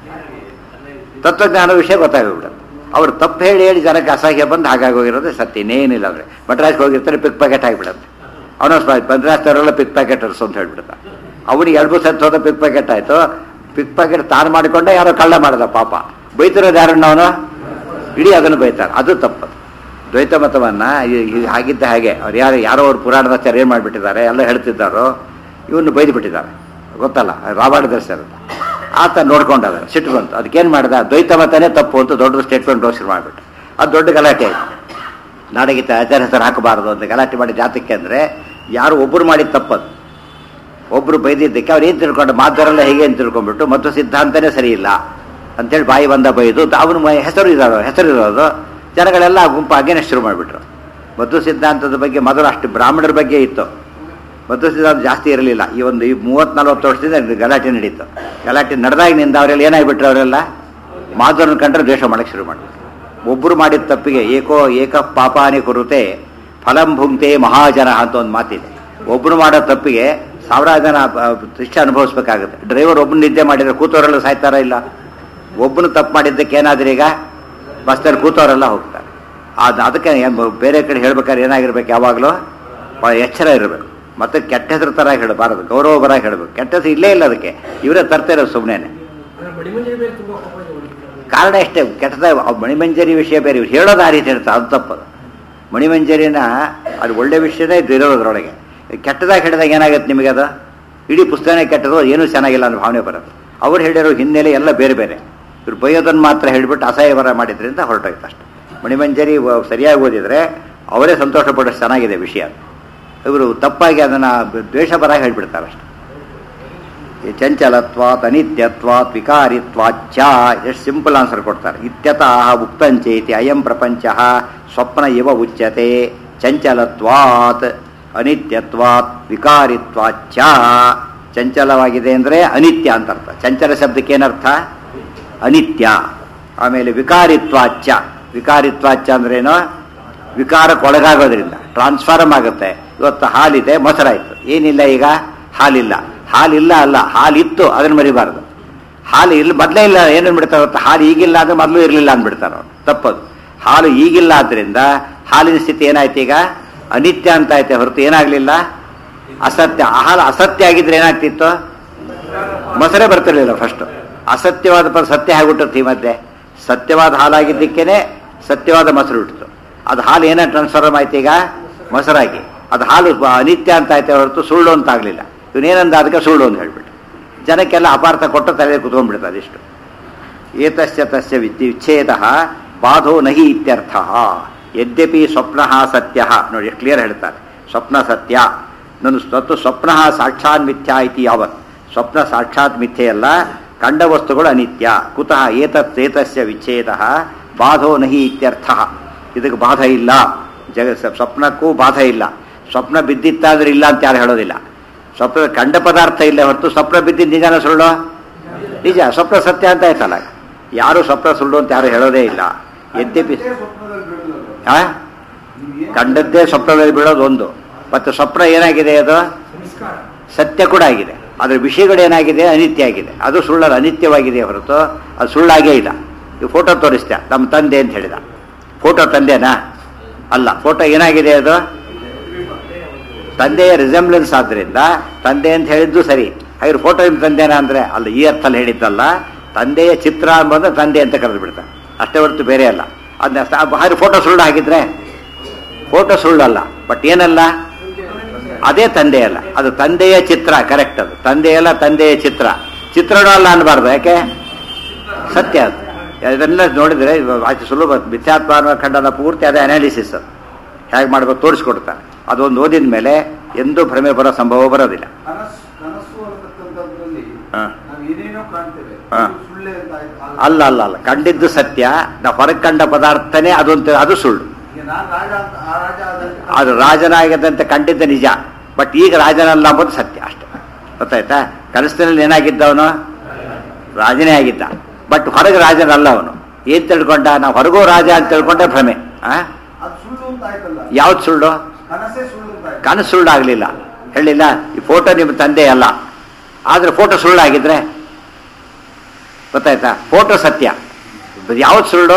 ತತ್ವಜ್ಞಾನ ವಿಷಯ ಗೊತ್ತಾಗ್ಬಿಡುತ್ತೆ ಅವ್ರು ತಪ್ಪು ಹೇಳಿ ಹೇಳಿ ಜನಕ್ಕೆ ಅಸಹ್ಯ ಬಂದು ಹಾಗಾಗೋಗಿರೋದು ಸತ್ಯ ಇನ್ನೇನಿಲ್ಲ ಅಂದ್ರೆ ಮಡ್ರಾಸ್ಗೆ ಹೋಗಿರ್ತಾರೆ ಪಿಕ್ ಪ್ಯಾಕೆಟ್ ಆಗಿಬಿಡುತ್ತೆ ಅವನ ಮದ್ರಾಸ್ತವರೆಲ್ಲ ಪಿಕ್ ಪ್ಯಾಕೆಟರ್ಸ್ ಅಂತ ಹೇಳ್ಬಿಡುತ್ತ ಅವನಿಗೆ ಎರಡು ಸತ್ತು ಹೋದ ಪಿಕ್ ಪ್ಯಾಕೆಟ್ ಆಯ್ತು ಪಿಕ್ ಪ್ಯಾಕೆಟ್ ತಾನು ಮಾಡಿಕೊಂಡೆ ಯಾರೋ ಕಳ್ಳ ಮಾಡದ ಪಾಪ ಬೈತಿರೋದು ಯಾರನ್ನ ಅವನು ಇಡೀ ಅದನ್ನು ಬೈತಾರೆ ಅದು ತಪ್ಪು ದ್ವೈತ ಮತವನ್ನ ಈ- ಈ ಹಾಗಿದ್ದ ಹಾಗೆ ಅವ್ರು ಯಾರು ಯಾರೋ ಅವ್ರು ಪುರಾಣದಾಚಾರ್ಯ ಏನು ಮಾಡಿಬಿಟ್ಟಿದ್ದಾರೆ ಎಲ್ಲ ಹೇಳ್ತಿದ್ದಾರೋ ಇವನು ಬೈದು ಬಿಟ್ಟಿದ್ದಾರೆ ಗೊತ್ತಲ್ಲ ರಾಮಾಯಣ ದರ್ಶನ ಅಂತ ಆತ ನೋಡ್ಕೊಂಡದ ಸಿಟ್ಟು ಬಂತು ಅದಕ್ಕೇನು ಮಾಡ್ದ ದ್ವೈತ ಮತನೇ ತಪ್ಪು ಅಂತ ದೊಡ್ಡ ಸ್ಟೇಟ್ಮೆಂಟ್ ಘೋಷಣೆ ಮಾಡಿಬಿಟ್ಟು ಅದು ದೊಡ್ಡ ಗಲಾಟೆ ಆಯ್ತು ನಾಡಗೀತ ಆಚಾರ ಹೆಸರು ಹಾಕಬಾರದು ಅಂತ ಗಲಾಟೆ ಮಾಡಿ ಜಾತಕ್ಕೆ ಅಂದರೆ ಯಾರು ಒಬ್ಬರು ಮಾಡಿದ ತಪ್ಪದು ಒಬ್ರು ಬೈದಿದ್ದಕ್ಕೆ ಅವ್ರು ಏನು ತಿಳ್ಕೊಂಡು ಮಾತವರೆಲ್ಲ ಹೇಗೆ ಅಂತ ತಿಳ್ಕೊಂಡ್ಬಿಟ್ಟು ಮತ್ತು ಸಿದ್ಧಾಂತನೇ ಸರಿ ಇಲ್ಲ ಅಂತೇಳಿ ಬಾಯಿ ಬಂದ ಬೈದು ಅವನು ಮ- ಹೆಸರು ಇರೋದು ಹೆಸರು ಇರೋದು ಜನಗಳೆಲ್ಲ ಆ ಗುಂಪು ಅಗೇನೆಸ್ಟ್ ಶುರು ಮಾಡಿಬಿಟ್ರು ಮಧು ಸಿದ್ಧಾಂತದ ಬಗ್ಗೆ ಮೊದಲು ಅಷ್ಟು ಬ್ರಾಹ್ಮಣರ ಬಗ್ಗೆ ಇತ್ತು ಮಧು ಸಿದ್ಧಾಂತ ಜಾಸ್ತಿ ಇರಲಿಲ್ಲ ಈ ಒಂದು ಈ ಮೂವತ್ತು ನಲ್ವತ್ತು ವರ್ಷದಿಂದ ಇದು ಗಲಾಟೆ ನಡೀತು ಗಲಾಟೆ ನಡೆದಾಗಿನಿಂದ ಅವರೆಲ್ಲ ಏನಾಗ್ಬಿಟ್ರು ಅವರೆಲ್ಲ ಮಾಧವರನ್ನ ಕಂಡ್ರೆ ದ್ವೇಷ ಮಾಡಕ್ಕೆ ಶುರು ಮಾಡಿದ್ರು ಒಬ್ಬರು ಮಾಡಿದ ತಪ್ಪಿಗೆ ಏಕೋ ಏಕ ಪಾಪಾನಿ ಕುರುತೆ ಫಲಂ ಭುಂಕ್ತೆ ಮಹಾಜನ ಅಂತ ಒಂದು ಮಾತಿದೆ ಒಬ್ಬರು ಮಾಡೋ ತಪ್ಪಿಗೆ ಸಾವಿರಾರು ಜನ ಆ, ಶಿಕ್ಷೆ ಅನುಭವಿಸ್ಬೇಕಾಗುತ್ತೆ ಡ್ರೈವರ್ ಒಬ್ಬನ ನಿದ್ದೆ ಮಾಡಿದ್ರೆ ಕೂತವರೆಲ್ಲ ಸಾಯ್ತಾರ ಇಲ್ಲ ಒಬ್ಬನು ತಪ್ಪು ಮಾಡಿದ್ದಕ್ಕೆ ಏನಾದ್ರೆ ಈಗ ಬಸ್ನಲ್ಲಿ ಕೂತವರೆಲ್ಲ ಹೋಗ್ತಾರೆ ಅದು ಅದಕ್ಕೆ ಏನ್ ಬೇರೆ ಕಡೆ ಹೇಳ್ಬೇಕಾದ್ರೆ ಏನಾಗಿರ್ಬೇಕು ಯಾವಾಗಲೂ ಭಾಳ ಎಚ್ಚರ ಇರಬೇಕು ಮತ್ತೆ ಕೆಟ್ಟ ಹೆಸರು ಥರ ಹೇಳಬಾರದು ಗೌರವ ಬರ ಹೇಳಬೇಕು ಕೆಟ್ಟ ಹೆಸರು ಇಲ್ಲೇ ಇಲ್ಲ ಅದಕ್ಕೆ ಇವರೇ ತರ್ತಾರೆ ಸುಮ್ಮನೆ ಬಡಿಮಂಜರಿ ಮೇಲೆ ತುಂಬಾ ಕೋಪ ಇದೆ ಅವ್ರಿಗೆ. ಕಾರಣ ಇಷ್ಟೇ ಕೆಟ್ಟದ ಮಣಿಮಂಜರಿ ವಿಷಯ ಬೇರೆ ಇವ್ರು ಹೇಳೋದು ಆ ರೀತಿ ಹೇಳ್ತಾರೆ ಅದು ತಪ್ಪದು ಮಣಿಮಂಜರಿನ ಅದು ಒಳ್ಳೆ ವಿಷಯನೇ ಇದು ಇರೋದು ಅದರೊಳಗೆ ಕೆಟ್ಟದಾಗಿ ಹೇಳಿದಾಗ ಏನಾಗುತ್ತೆ ನಿಮಗೆ ಅದು ಇಡೀ ಪುಸ್ತಕನೇ ಕೆಟ್ಟದು ಏನೂ ಚೆನ್ನಾಗಿಲ್ಲ ಅನ್ನೋ ಭಾವನೆ ಬರೋದು ಅವ್ರು ಹೇಳಿರೋ ಹಿನ್ನೆಲೆ ಎಲ್ಲ ಬೇರೆ ಬೇರೆ ಇವ್ರು ಬೈಯೋದನ್ನು ಮಾತ್ರ ಹೇಳಿಬಿಟ್ಟು ಅಸಹ್ಯ ಬರ ಮಾಡಿದ್ರಿಂದ ಹೊರಟೋಯ್ತು ಅಷ್ಟೆ ಮಣಿಮಂಜರಿ ವ- ಸರಿಯಾಗಿ ಓದಿದ್ರೆ ಅವರೇ ಸಂತೋಷ ಪಡೋಷ್ಟು ಚೆನ್ನಾಗಿದೆ ವಿಷಯ ಇವರು ತಪ್ಪಾಗಿ ಅದನ್ನು ದ್ವೇಷ ಬರ ಹೇಳಿಬಿಡ್ತಾರೆ ಅಷ್ಟೆ ಈ ಚಂಚಲತ್ವಾತ್ ಅನಿತ್ಯತ್ವಾತ್ ವಿಕಾರಿತ್ವಾಚ್ಚ ಎಷ್ಟು ಸಿಂಪಲ್ ಆನ್ಸರ್ ಕೊಡ್ತಾರೆ ಇತ್ಯತಃ ಉಕ್ತಂಚೇತಿ ಅಯಂ ಪ್ರಪಂಚ ಸ್ವಪ್ನ ಇವ ಉಚ್ಯತೆ ಚಂಚಲತ್ವಾತ್ ಅನಿತ್ಯತ್ವಾತ್ ವಿಕಾರಿತ್ವಾಚ್ಚ ಚಂಚಲವಾಗಿದೆ ಅಂದರೆ ಅನಿತ್ಯ ಅಂತ ಅರ್ಥ ಚಂಚಲ ಶಬ್ದಕ್ಕೆ ಏನರ್ಥ ಅನಿತ್ಯ ಆಮೇಲೆ ವಿಕಾರಿತ್ವಾಚ್ಚ ವಿಕಾರಿತ್ವಾಚ್ಚ ಅಂದ್ರೇನು ವಿಕಾರಕ್ಕೊಳಗಾಗೋದ್ರಿಂದ ಟ್ರಾನ್ಸ್ಫಾರ್ಮ್ ಆಗುತ್ತೆ ಇವತ್ತು ಹಾಲಿದೆ ಮೊಸರಾಯ್ತು ಏನಿಲ್ಲ ಈಗ ಹಾಲಿಲ್ಲ ಹಾಲಿಲ್ಲ ಅಲ್ಲ ಹಾಲಿತ್ತು ಅದನ್ನ ಮರಿಬಾರ್ದು ಹಾಲು ಇಲ್ಲ ಮೊದಲೇ ಇಲ್ಲ ಏನೇನು ಬಿಡ್ತಾರೆ ಗೊತ್ತಾ? ಹಾಲು ಈಗಿಲ್ಲ ಅಂದ್ರೆ ಮೊದಲು ಇರಲಿಲ್ಲ ಅಂದ್ಬಿಡ್ತಾರೆ ಅವ್ರು ತಪ್ಪದು ಹಾಲು ಈಗಿಲ್ಲ ಆದ್ರಿಂದ ಹಾಲಿನ ಸ್ಥಿತಿ ಏನಾಯ್ತು ಈಗ ಅನಿತ್ಯ ಅಂತ ಐತೆ ಹೊರತು ಏನಾಗ್ಲಿಲ್ಲ ಅಸತ್ಯ ಆ ಹಾಲು ಅಸತ್ಯ ಆಗಿದ್ರೆ ಏನಾಗ್ತಿತ್ತು ಮೊಸರೇ ಬರ್ತಿರ್ಲಿಲ್ಲ ಫಸ್ಟ್ ಅಸತ್ಯವಾದ ಪದ ಸತ್ಯ ಆಗ್ಬಿಟ್ಟತ್ತು ಈ ಮಧ್ಯೆ ಸತ್ಯವಾದ ಹಾಲಾಗಿದ್ದಕ್ಕೇನೆ ಸತ್ಯವಾದ ಮೊಸರು ಹುಟ್ಟಿತು ಅದು ಹಾಲು ಏನೇ ಟ್ರಾನ್ಸ್ಫಾರ್ಮ್ ಆಯ್ತು ಈಗ ಮೊಸರಾಗಿ ಅದು ಹಾಲು ಬ- ಅನಿತ್ಯ ಅಂತ ಆಯ್ತು ಹೊರತು ಸುಳ್ಳು ಅಂತ ಆಗಲಿಲ್ಲ ಇವನೇನಂದ ಅದಕ್ಕೆ ಸುಳ್ಳು ಅಂತ ಹೇಳ್ಬಿಟ್ಟು ಜನಕ್ಕೆಲ್ಲ ಅಪಾರ್ಥ ಕೊಟ್ಟು ತಲೆ ಕುತ್ಕೊಂಡ್ಬಿಡ್ತು ಅದಿಷ್ಟು ಏತಸ್ಯ ತಸ್ಯ ವಿದ್ಯ ವಿಚ್ಛೇದ ಬಾಧೋ ನಹಿ ಇತ್ಯರ್ಥ ಯದ್ಯಪಿ ಸ್ವಪ್ನ ಸತ್ಯ ನೋಡಿ ಎಷ್ಟು ಕ್ಲಿಯರ್ ಹೇಳ್ತಾರೆ ಸ್ವಪ್ನ ಸತ್ಯ ನನ್ನ ಸ್ವತ್ತು ಸ್ವಪ್ನ ಸಾಕ್ಷಾತ್ ಮಿಥ್ಯಾ ಇತಿ ಯಾವತ್ ಸ್ವಪ್ನ ಸಾಕ್ಷಾತ್ ಮಿಥ್ಯೆಯಲ್ಲ ಕಂಡ ವಸ್ತುಗಳು ಅನಿತ್ಯ ಕುತಃ ಏತತ್ ಏತಸ್ಯ ವಿಚ್ಛೇದ ಬಾಧೋ ನಹಿ ಇತ್ಯರ್ಥ ಇದಕ್ಕೆ ಬಾಧ ಇಲ್ಲ ಜಗ ಸ್ವಪ್ನಕ್ಕೂ ಬಾಧ ಇಲ್ಲ ಸ್ವಪ್ನ ಬಿದ್ದಿತ್ತಾದ್ರೆ ಇಲ್ಲ ಅಂತ ಯಾರು ಹೇಳೋದಿಲ್ಲ ಸ್ವಪ್ನ ಕಂಡ ಪದಾರ್ಥ ಇಲ್ಲ ಹೊರತು ಸ್ವಪ್ನ ಬಿದ್ದಿದ್ದು ನಿಜಾನ ಸುಳ್ಳು ನಿಜ ಸ್ವಪ್ನ ಸತ್ಯ ಅಂತ ಆಯ್ತಲ್ಲ ಯಾರು ಸ್ವಪ್ನ ಸುಳ್ಳು ಅಂತ ಯಾರು ಹೇಳೋದೇ ಇಲ್ಲ ಯದ್ಯಪಿ ಸ್ವಪ್ನದಲ್ಲಿ ಬಿಡೋದು ಆ? ಕಂಡದ್ದೇ ಸ್ವಪ್ನದಲ್ಲಿ ಬೀಳೋದು ಒಂದು ಮತ್ತು ಸ್ವಪ್ನ ಏನಾಗಿದೆ ಅದು ಸಂಸ್ಕಾರ ಸತ್ಯ ಕೂಡ ಆಗಿದೆ ಅದರ ವಿಷಯಗಳು ಏನಾಗಿದೆ ಅನಿತ್ಯ ಆಗಿದೆ ಅದು ಸುಳ್ಳಲ್ಲ ಅನಿತ್ಯವಾಗಿದೆ ಹೊರತು ಅದು ಸುಳ್ಳಾಗೇ ಇಲ್ಲ ಈ ಫೋಟೋ ತೋರಿಸ್ದೆ ನಮ್ಮ ತಂದೆ ಅಂತ ಹೇಳಿದ ಫೋಟೋ ತಂದೆನಾ ಅಲ್ಲ ಫೋಟೋ ಏನಾಗಿದೆ ಅದು ತಂದೆಯ ರಿಸೆಂಬ್ಲೆನ್ಸ್ ಆದ್ರಿಂದ ತಂದೆ ಅಂತ ಹೇಳಿದ್ದು ಸರಿ ಹಾಗೆ ಫೋಟೋ ನಿಮ್ಮ ತಂದೆನಾ ಅಂದ್ರೆ ಅಲ್ಲ ಈ ಅರ್ಥಲ್ಲಿ ಹೇಳಿದ್ದಲ್ಲ ತಂದೆಯ ಚಿತ್ರ ಅಂಬಂದ್ರೆ ತಂದೆ ಅಂತ ಕರೆದು ಬಿಡ್ತಾರೆ ಅಷ್ಟೇ ಹೊರತು ಬೇರೆ ಅಲ್ಲ ಅದನ್ನ ಹಾಗೆ ಫೋಟೋ ಸುಳ್ಳು ಆಗಿದ್ರೆ ಫೋಟೋ ಸುಳ್ಳಲ್ಲ ಬಟ್ ಏನಲ್ಲ ಅದೇ ತಂದೆ ಅಲ್ಲ ಅದು ತಂದೆಯ ಚಿತ್ರ ಕರೆಕ್ಟ್ ಅದು ತಂದೆಯಲ್ಲ ತಂದೆಯ ಚಿತ್ರ ಚಿತ್ರನೂ ಅಲ್ಲ ಅನ್ಬಾರ್ದು ಯಾಕೆ ಸತ್ಯ ಅದು ಇದನ್ನೆಲ್ಲ ನೋಡಿದ್ರೆ ಇವಾಗ ಆಚೆ ಸುಲಭ ಮಿಥ್ಯಾತ್ಮ ಖಂಡನ ಪೂರ್ತಿ ಅದೇ ಅನಾಲಿಸಿಸ್ ಅದು ಹೇಗೆ ಮಾಡ್ಬೇಕು ತೋರಿಸ್ಕೊಡ್ತಾರೆ ಅದೊಂದು ಓದಿದ ಮೇಲೆ ಎಂದೂ ಭ್ರಮೆ ಬರೋ ಸಂಭವ ಬರೋದಿಲ್ಲ ಕನಸು ಕನಸು ಅನ್ನತಕ್ಕಂಥದ್ರಲ್ಲಿ ಹಾ. ನಾವು ಏನೇನೋ ಕಾಣ್ತೇವೆ ಹಾ. ಅದು ಸುಳ್ಳೆ ಅಂತ ಆಯ್ತು ಅಲ್ಲ ಅಲ್ಲ ಅಲ್ಲ ಕಂಡಿದ್ದು ಸತ್ಯ ನಾವು ಹೊರಗೆ ಕಂಡ ಪದಾರ್ಥನೇ ಅದು ಅಂತ ಅದು ಸುಳ್ಳು ಈಗ ನಾನು ರಾಜ ಅಂತ ಆ ರಾಜ ಆದಂತೆ ಅದು ರಾಜನಾಗಿದ್ದಂತೆ ಕಂಡಿದ್ದ ನಿಜ ಬಟ್ ಈಗ ರಾಜನಲ್ಲ ಅಂಬೋದು ಸತ್ಯ ಅಷ್ಟೇ ಗೊತ್ತಾಯ್ತಾ ಕನಸಿನಲ್ಲಿ ಏನಾಗಿದ್ದವನು ರಾಜನೇ ಆಗಿದ್ದ ಬಟ್ ಹೊರಗೆ ರಾಜನಲ್ಲ ಅವನು ಏನ್ ತಿಳ್ಕೊಂಡ ನಾವು ಹೊರಗೂ ರಾಜ ಅಂತ ತಿಳ್ಕೊಂಡೆ ಭ್ರಮೆ ಆ ಅದು ಸುಳ್ಳು ಅಂತ ಆಯ್ತಲ್ಲ ಯಾವ್ದು ಸುಳ್ಳು ಕನಸೇ ಸುಳ್ಳು ಅಂತ ಆಯ್ತು ಕನಸು ಸುಳ್ಳಾಗ್ಲಿಲ್ಲ ಹೇಳಿಲ್ಲ ಈ ಫೋಟೋ ನಿಮ್ಮ ತಂದೆ ಅಲ್ಲ ಆದ್ರೆ ಫೋಟೋ ಸುಳ್ಳಾಗಿದ್ರೆ ಗೊತ್ತಾಯ್ತಾ ಫೋಟೋ ಸತ್ಯ ಯಾವ್ದು ಸುಳ್ಳು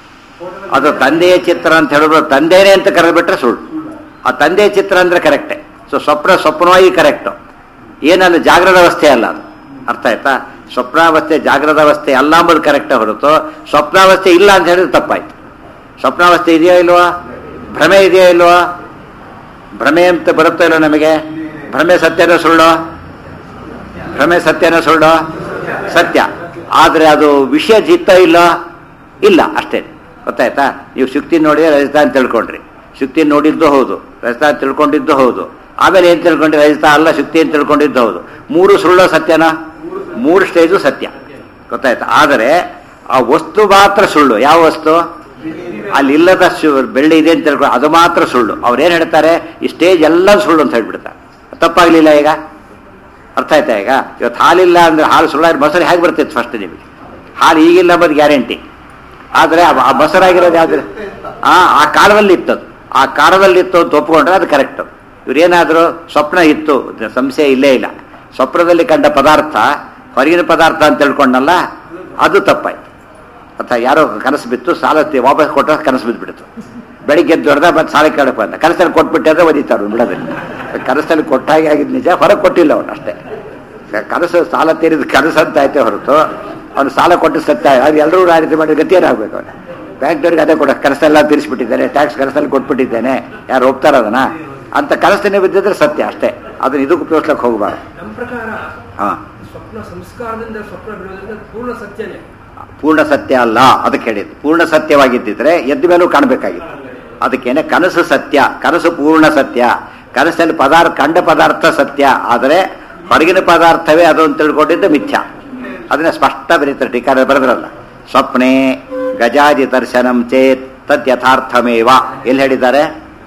ಅದು ತಂದೆಯ ಚಿತ್ರ ಅಂತ ಹೇಳಿದ್ರು ತಂದೆನೇ ಅಂತ ಕರೆದ್ಬಿಟ್ರೆ ಸುಳ್ಳು ಆ ತಂದೆಯ ಚಿತ್ರ ಅಂದ್ರೆ ಕರೆಕ್ಟೇ ಸೊ ಸ್ವಪ್ನ ಸ್ವಪ್ನವಾಗಿ ಕರೆಕ್ಟು ಏನಲ್ಲ ಜಾಗ್ರದ ಅವಸ್ಥೆ ಅಲ್ಲ ಅದು ಅರ್ಥ ಆಯ್ತಾ ಸ್ವಪ್ನಾವಸ್ಥೆ ಜಾಗ್ರದ ಅವಸ್ಥೆ ಅಲ್ಲ ಅಂಬುದು ಕರೆಕ್ಟೇ ಹೊರತು ಸ್ವಪ್ನಾವಸ್ಥೆ ಇಲ್ಲ ಅಂತ ಹೇಳಿದ್ರೆ ತಪ್ಪಾಯ್ತು ಸ್ವಪ್ನಾವಸ್ಥೆ ಇದೆಯೋ ಇಲ್ವಾ ಭ್ರಮೆ ಇದೆಯೋ ಇಲ್ವಾ ಭ್ರಮೆ ಅಂತ ಬರುತ್ತೋ ಇಲ್ವೋ ನಮಗೆ ಭ್ರಮೆ ಸತ್ಯನ ಸುಳ್ಳು ಭ್ರಮೆ ಸತ್ಯನ ಸುಳ್ಳು ಸತ್ಯ ಆದ್ರೆ ಅದು ವಿಷಯ ಜಿತ್ತ ಇಲ್ಲ ಇಲ್ಲ ಅಷ್ಟೇ ಗೊತ್ತಾಯ್ತಾ ನೀವು ಶುಕ್ತಿ ನೋಡಿ ರಜತ ಅಂತ ತಿಳ್ಕೊಂಡ್ರಿ ಶುಕ್ತಿ ನೋಡಿದ್ದು ಹೌದು ರಜತ ಅಂತ ತಿಳ್ಕೊಂಡಿದ್ದು ಹೌದು ಆಮೇಲೆ ಏನ್ ತಿಳ್ಕೊಂಡ್ರಿ ರಜತ ಅಲ್ಲ ಶುಕ್ತಿ ಅಂತ ತಿಳ್ಕೊಂಡಿದ್ದು ಹೌದು ಮೂರು ಸುಳ್ಳು ಸತ್ಯನ ಮೂರು ಸ್ಟೇಜು ಸತ್ಯ ಗೊತ್ತಾಯ್ತಾ ಆದರೆ ಆ ವಸ್ತು ಮಾತ್ರ ಸುಳ್ಳು ಯಾವ ವಸ್ತು ಅಲ್ಲಿ ಇಲ್ಲದ ಶು- ಬೆಳ್ಳಿ ಇದೆ ಅಂತ ತಿಳ್ಕೊಂಡು ಅದು ಮಾತ್ರ ಸುಳ್ಳು ಅವ್ರು ಏನ್ ಹೇಳ್ತಾರೆ ಈ ಸ್ಟೇಜ್ ಎಲ್ಲ ಸುಳ್ಳು ಅಂತ ಹೇಳ್ಬಿಡ್ತಾರೆ ತಪ್ಪಾಗ್ಲಿಲ್ಲ ಈಗ ಅರ್ಥ ಆಯ್ತಾ ಈಗ ಇವತ್ತು ಹಾಲಿಲ್ಲ ಅಂದ್ರೆ ಹಾಲು ಸುಳ್ಳಾಗಿ ಮೊಸರು ಹೇಗೆ ಬರ್ತಿತ್ತು ಫಸ್ಟ್ ನಿಮಗೆ ಹಾಲು ಈಗಿಲ್ಲ ಅನ್ನೋದು ಗ್ಯಾರಂಟಿ ಆದರೆ ಆ- ಆ ಮೊಸರಾಗಿರೋದು ಯಾವ್ದು ಆ ಆ ಕಾಲದಲ್ಲಿ ಇತ್ತದು ಆ ಕಾಲದಲ್ಲಿ ಇತ್ತು ಅಂತ ಒಪ್ಕೊಂಡ್ರೆ ಅದು ಕರೆಕ್ಟ್ ಇವ್ರೇನಾದರೂ ಸ್ವಪ್ನ ಇತ್ತು ಸಂಶಯ ಇಲ್ಲೇ ಇಲ್ಲ ಸ್ವಪ್ನದಲ್ಲಿ ಕಂಡ ಪದಾರ್ಥ ಹೊರಗಿನ ಪದಾರ್ಥ ಅಂತ ತಿಳ್ಕೊಂಡಲ್ಲ ಅದು ತಪ್ಪಾಯ್ತು ಅಥವಾ ಯಾರೋ ಕನಸು ಬಿತ್ತು ಸಾಲ ತಿ- ವಾಪಸ್ ಕೊಟ್ಟ ಕನಸು ಬಿದ್ದುಬಿಡ್ತು ಬೆಳಿಗ್ಗೆ ಎದ್ದು ಹೊಡೆದ ಮತ್ತೆ ಸಾಲ ಕೇಳಕ್ಕೆ ಬಂದ ಕನಸಲ್ಲಿ ಕೊಟ್ಬಿಟ್ಟೆ ಅಂದ್ರೆ ಒದಿತಾರೆ ಬಿಡೋದಿಲ್ಲ ಕನಸಲ್ಲಿ ಕೊಟ್ಟಾಗೆ ಆಗಿದ್ದು ನಿಜ ಹೊರಗೆ ಕೊಟ್ಟಿಲ್ಲ ಅವನು ಅಷ್ಟೇ ಕನಸು ಸಾಲ ತೀರಿದ ಕನಸು ಅಂತ ಆಯ್ತೆ ಹೊರತು ಅವನು ಸಾಲ ಕೊಟ್ಟು ಸತ್ಯ ಅದು ಎಲ್ಲರೂ ಆ ರೀತಿ ಮಾಡಿ ಗತಿ ಏನಾಗಬೇಕು ಅವನು ಬ್ಯಾಂಕ್ನವ್ರಿಗೆ ಅದೇ ಕೊಡ ಕನಸೆಲ್ಲ ತೀರಿಸ್ಬಿಟ್ಟಿದ್ದೇನೆ ಟ್ಯಾಕ್ಸ್ ಕನಸಲ್ಲಿ ಕೊಟ್ಬಿಟ್ಟಿದ್ದೇನೆ ಯಾರು ಹೋಗ್ತಾರ ಅದನ್ನ ಅಂತ ಕನಸನ್ನೇ ಬಿದ್ದಿದ್ರೆ ಸತ್ಯ ಅಷ್ಟೇ ಅದನ್ನ ಇದಕ್ಕೆ ಉಪಯೋಗಿಸ್ಲಕ್ಕೆ ಹೋಗಬಾರ್ದು ನಮ್ಮ ಪ್ರಕಾರ ಹಾಂ ಸ್ವಪ್ನ ಸಂಸ್ಕಾರದಿಂದ ಸ್ವಪ್ನ ಬಿಡೋದ್ರಿಂದ ಪೂರ್ಣ ಸತ್ಯನೇ ಪೂರ್ಣ ಸತ್ಯ ಅಲ್ಲ ಅದಕ್ಕೆ ಹೇಳಿದ್ದು ಪೂರ್ಣ ಸತ್ಯವಾಗಿದ್ದಿದ್ರೆ ಎದ್ದ ಮೇಲೂ ಕಾಣಬೇಕಾಗಿತ್ತು ಅದಕ್ಕೇನೆ ಕನಸು ಸತ್ಯ ಕನಸು ಪೂರ್ಣ ಸತ್ಯ ಕನಸಲ್ಲಿ ಪದಾರ್ಥ ಕಂಡ ಪದಾರ್ಥ ಸತ್ಯ ಆದರೆ ಹೊರಗಿನ ಪದಾರ್ಥವೇ ಅದು ಅಂತ ತಿಳ್ಕೊಂಡಿದ್ದು ಮಿಥ್ಯ ಅದನ್ನ ಸ್ಪಷ್ಟ ಬರೀತಾರೆ ಟೀಕಾರ ಬರೆದ್ರಲ್ಲ ಸ್ವಪ್ನೆ ಗಜಾದಿ ದರ್ಶನಂ ಚೇತ್ ತದ್ ಯಥಾರ್ಥಮೇವ ಎಲ್ಲಿ ಹೇಳಿದ್ದಾರೆ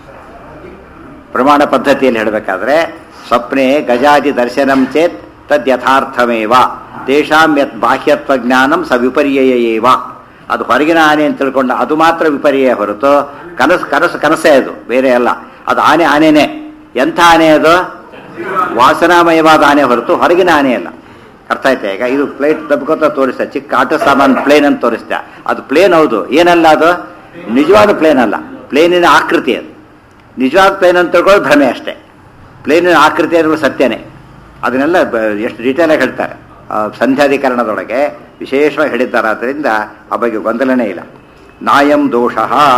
ಪ್ರಮಾಣ ಪದ್ಧತಿಯಲ್ಲಿ ಹೇಳಬೇಕಾದ್ರೆ ಸ್ವಪ್ನೆ ಗಜಾದಿ ದರ್ಶನಂ ಚೇತ್ ತದ್ ಯಥಾರ್ಥಮೇವ ತೇಷಾಂ ಯತ್ ಬಾಹ್ಯತ್ವ ಜ್ಞಾನಂ ಸ ವಿಪರ್ಯಯ ಏವ ಅದು ಹೊರಗಿನ ಆನೆ ಅಂತ ತಿಳ್ಕೊಂಡ ಅದು ಮಾತ್ರ ವಿಪರ್ಯಯ ಹೊರತು ಕನಸು ಕನಸು ಕನಸೇ ಅದು ಬೇರೆ ಅಲ್ಲ ಅದು ಆನೆ ಆನೆನೇ ಎಂಥ ಆನೆ ಅದು ವಾಸನಾಮಯವಾದ ಆನೆ ಹೊರತು ಹೊರಗಿನ ಆನೆ ಅಲ್ಲ ಅರ್ಥ ಆಯ್ತಾ ಈಗ ಇದು ಪ್ಲೇಟ್ ದಬ್ಕೋತ ತೋರಿಸ್ತಾ ಚಿಕ್ಕ ಆಟ ಸಾಮಾನು ಪ್ಲೇನ್ ಅಂತ ತೋರಿಸ್ತಾ ಅದು ಪ್ಲೇನ್ ಹೌದು ಏನಲ್ಲ ಅದು ನಿಜವಾದ ಪ್ಲೇನ್ ಅಲ್ಲ ಪ್ಲೇನಿನ ಆಕೃತಿ ಅದು ನಿಜವಾದ ಪ್ಲೇನ್ ಅಂತ ತಿಳ್ಕೊಳ್ಳೋದು ಭ್ರಮೆ ಅಷ್ಟೇ ಪ್ಲೇನಿನ ಆಕೃತಿ ಅನ್ನೋದು ಸತ್ಯನೇ ಅದನ್ನೆಲ್ಲ ಬ- ಎಷ್ಟು ಡೀಟೇಲ್ ಆಗಿ ಹೇಳ್ತಾರೆ ಆ ಸಂಧ್ಯಾಧಿಕರಣದೊಳಗೆ ವಿಶೇಷವಾಗಿ ಹೇಳಿದ್ದಾರೆ ಆದ್ದರಿಂದ ಆ ಬಗ್ಗೆ ಗೊಂದಲನೇ ಇಲ್ಲ ನಾಯಂ ದೋಷ